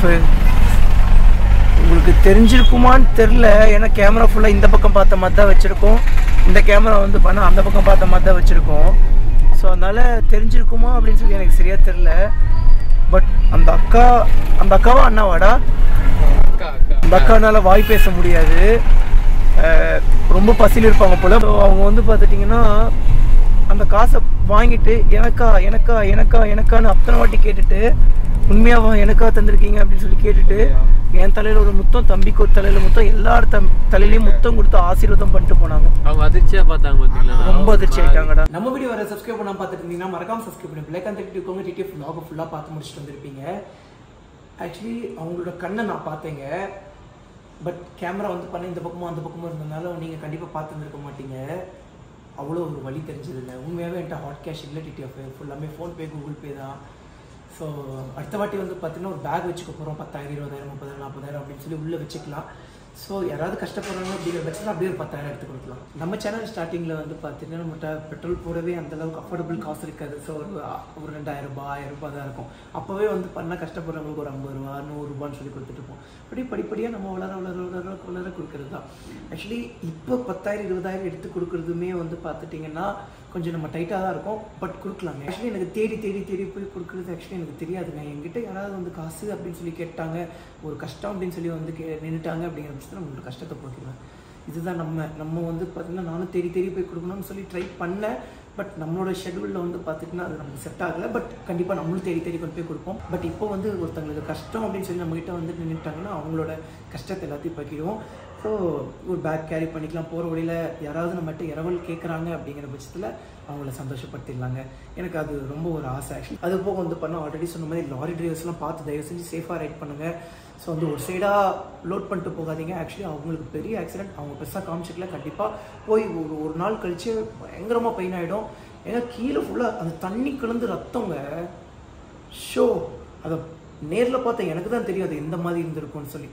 உங்களுக்கு தெரிஞ்சிருக்குமான்னு தெரில ஏன்னா கேமரா ஃபுல்லாக இந்த பக்கம் பார்த்த மாதிரி தான் வச்சுருக்கோம் இந்த கேமரா வந்து பண்ணால் அந்த பக்கம் பார்த்த மாதிரி தான் வச்சுருக்கோம் ஸோ அதனால் தெரிஞ்சிருக்குமா அப்படின்னு சொல்லி எனக்கு சரியாக தெரில பட் அந்த அக்கா அந்த அக்காவா அண்ணாவாடா அந்த அக்கானால வாய் பேச முடியாது அஹ் ரொம்ப பசியில் இருப்பாங்க போல So, அவங்க வந்து பார்த்துட்டிங்கன்னா அந்த காசை வாங்கிட்டு எனக்கா எனக்கா எனக்கா எனக்கான்னு அத்தனை வாட்டி கேட்டுட்டு உண்மையாவா எனக்கா தந்திருக்கீங்க அப்படின்னு சொல்லி கேட்டுட்டு என் தலையில ஒரு முத்தம் தம்பிக்கு ஒரு தலையில முத்தம் எல்லார் தம் தலையிலயும் முத்தம் கொடுத்து ஆசீர்வாதம் பண்ணிட்டு போனாங்க அவங்க அதிர்ச்சியா பார்த்தாங்க பாத்தீங்களா ரொம்ப அதிர்ச்சி ஆயிட்டாங்கடா நம்ம வீடியோ வர சப்ஸ்கிரைப் பண்ணாம பார்த்துட்டு இருந்தீங்கன்னா மறக்காம சப்ஸ்கிரைப் பண்ணி பிள்ளைக்கு அந்த இருக்கவங்க டிடிஎஃப் vlog ஃபுல்லாக பார்த்து முடிச்சுட்டு வந்திருப்பீங்க ஆக்சுவலி அவங்களோட கண்ணை நான் பார்த்தேங்க பட் கேமரா வந்து பண்ண இந்த பக்கமும் அந்த பக்கமும் இருந்ததுனால நீங்கள் கண்டிப்பாக பார்த்துருந்துருக்க மாட்டீங்க அவ்வளோ ஒரு வழி தெரிஞ்சதில்லை உண்மையாகவே என்கிட்ட ஹாட் கேஷ் இல்லை டிடிஎஃப் ஃபுல்லாமே ஃபோன்பே கூகுள் பே தான் ஸோ அடுத்த வாட்டி வந்து பார்த்தீங்கன்னா ஒரு பேக் வச்சுக்க போகிறோம் பத்தாயிரம் இருபதாயிரம் முப்பதாயிரம் நாற்பதாயிரம் அப்படின்னு சொல்லி உள்ளே வச்சுக்கலாம் ஸோ யாராவது கஷ்டப்படுறாங்க அப்படிங்கிற பட்சத்தில் அப்படியே ஒரு பத்தாயிரம் எடுத்து கொடுக்கலாம் நம்ம சேனல் ஸ்டார்டிங்கில் வந்து பார்த்தீங்கன்னா நம்மகிட்ட பெட்ரோல் போடவே அந்த அளவுக்கு அஃபோர்டபுள் காசு இருக்காது ஸோ ஒரு ஒரு ரெண்டாயிரம் ரூபாய் ஆயிரம் ரூபாய் தான் இருக்கும் அப்போவே வந்து பண்ணால் கஷ்டப்படுறவங்களுக்கு ஒரு ஐம்பது ரூபா நூறுரூபான்னு சொல்லி கொடுத்துட்டு இருப்போம் அப்படி படிப்படியாக நம்ம வளர வளர வளர வளர கொடுக்கறது தான் ஆக்சுவலி இப்போ பத்தாயிரம் இருபதாயிரம் எடுத்து கொடுக்குறதுமே வந்து பார்த்துட்டிங்கன்னா கொஞ்சம் நம்ம டைட்டாக தான் இருக்கும் பட் கொடுக்கலாங்க ஆக்சுவலி எனக்கு தேடி தேடி தேடி போய் கொடுக்குறது ஆக்சுவலி எனக்கு தெரியாதுங்க என்கிட்ட யாராவது வந்து காசு அப்படின்னு சொல்லி கேட்டாங்க ஒரு கஷ்டம் அப்படின்னு சொல்லி வந்து கே நின்றுட்டாங்க அப்படிங்கிற பட்சத்தில் நம்மளோட கஷ்டத்தை போக்கிடுவேன் இதுதான் நம்ம நம்ம வந்து பார்த்திங்கன்னா நானும் தேடி தேடி போய் கொடுக்கணும்னு சொல்லி ட்ரை பண்ணேன் பட் நம்மளோட ஷெடியூலில் வந்து பார்த்துட்டுனா அது நமக்கு செட் ஆகலை பட் கண்டிப்பாக நம்மளும் தேடி தேடி கொண்டு போய் கொடுப்போம் பட் இப்போ வந்து ஒருத்தங்களுக்கு கஷ்டம் அப்படின்னு சொல்லி நம்மகிட்ட வந்து நின்றுட்டாங்கன்னா அவங்களோட கஷ்டத்தை எல்லாத்தையும் பக்கிடுவோம் ஸோ ஒரு பேக் கேரி பண்ணிக்கலாம் போகிற வழியில் யாராவது நம்மகிட்ட இரவல் கேட்குறாங்க அப்படிங்கிற பட்சத்தில் அவங்கள சந்தோஷப்படுத்திடலாங்க எனக்கு அது ரொம்ப ஒரு ஆசை ஆக்சுவலி அது போக வந்து பண்ண ஆல்ரெடி சொன்ன மாதிரி லாரி டிரைவர்ஸ்லாம் பார்த்து தயவு செஞ்சு சேஃபாக ரைட் பண்ணுங்கள் ஸோ வந்து ஒரு சைடாக லோட் பண்ணிட்டு போகாதீங்க ஆக்சுவலி அவங்களுக்கு பெரிய ஆக்சிடென்ட் அவங்க பெருசாக காமிச்சிக்கல கண்டிப்பாக போய் ஒரு ஒரு நாள் கழிச்சு பயங்கரமாக பெயின் ஆகிடும் ஏன்னா கீழே ஃபுல்லாக அந்த தண்ணி கலந்து ரத்தங்க ஷோ அதை நேரில் பார்த்தா எனக்கு தான் தெரியும் அது எந்த மாதிரி இருந்திருக்கும்னு சொல்லி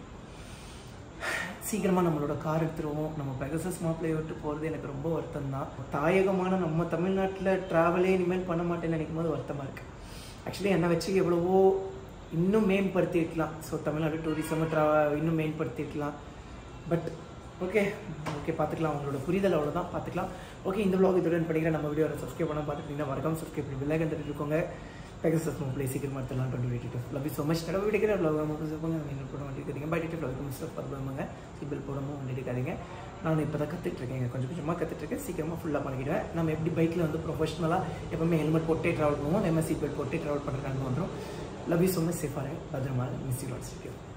சீக்கிரமாக நம்மளோட கார் எடுத்துருவோம் நம்ம பெகசஸ் மாப்பிள்ளையை விட்டு போகிறது எனக்கு ரொம்ப வருத்தம் தான் தாயகமான நம்ம தமிழ்நாட்டில் ட்ராவலே இனிமேல் பண்ண மாட்டேன்னு நினைக்கும் போது வருத்தமாக இருக்குது ஆக்சுவலி என்னை வச்சு எவ்வளவோ இன்னும் மேம்படுத்தியிருக்கலாம் ஸோ தமிழ்நாடு டூரிசம் ட்ரா இன்னும் மேம்படுத்தியிருக்கலாம் பட் ஓகே ஓகே பார்த்துக்கலாம் அவங்களோட புரிதல் அவ்வளோதான் பார்த்துக்கலாம் ஓகே இந்த vlog இதுடன் படிக்கிற நம்ம வீடியோ சப்ஸ்கிரைப் பண்ணால் பார்த்துக்கிட்டீங்கன்னா மறக்காம சப்ஸ்கிரைப் பண்ணி பிள்ளைங்க தட்டு இருக்கோங்க பெகசஸ் மொபைல் சீக்கிரமாக எடுத்துலாம் twenty eighty love so much நடவு எடுக்கிற vlog நம்ம சொல்லுங்க நீங்கள் போட மாட்டேங்கிறீங்க பை டேட்டு vlog மிஸ்டர் பர்பாங்க சிபில் போடாமல் வண்டி எடுக்காதீங்க நான் இப்போ தான் கற்றுட்ருக்கேங்க கொஞ்சம் கொஞ்சமாக கற்றுட்ருக்கேன் சீக்கிரமாக ஃபுல்லாக பண்ணிக்கிடுவேன் நம்ம எப்படி பைக்கில் வந்து ப்ரொஃபஷனலாக எப்பவுமே ஹெல்மெட் போட்டே ட்ராவல் பண்ணுவோம் நம்ம சீட் பெல்ட் போட்டே ட்ராவல் பண்ணுறாங்க வந்துடும் லவ் யூ ஸோ மச் சேஃபாக பத்திரமா மிஸ் யூ லாட்ஸ்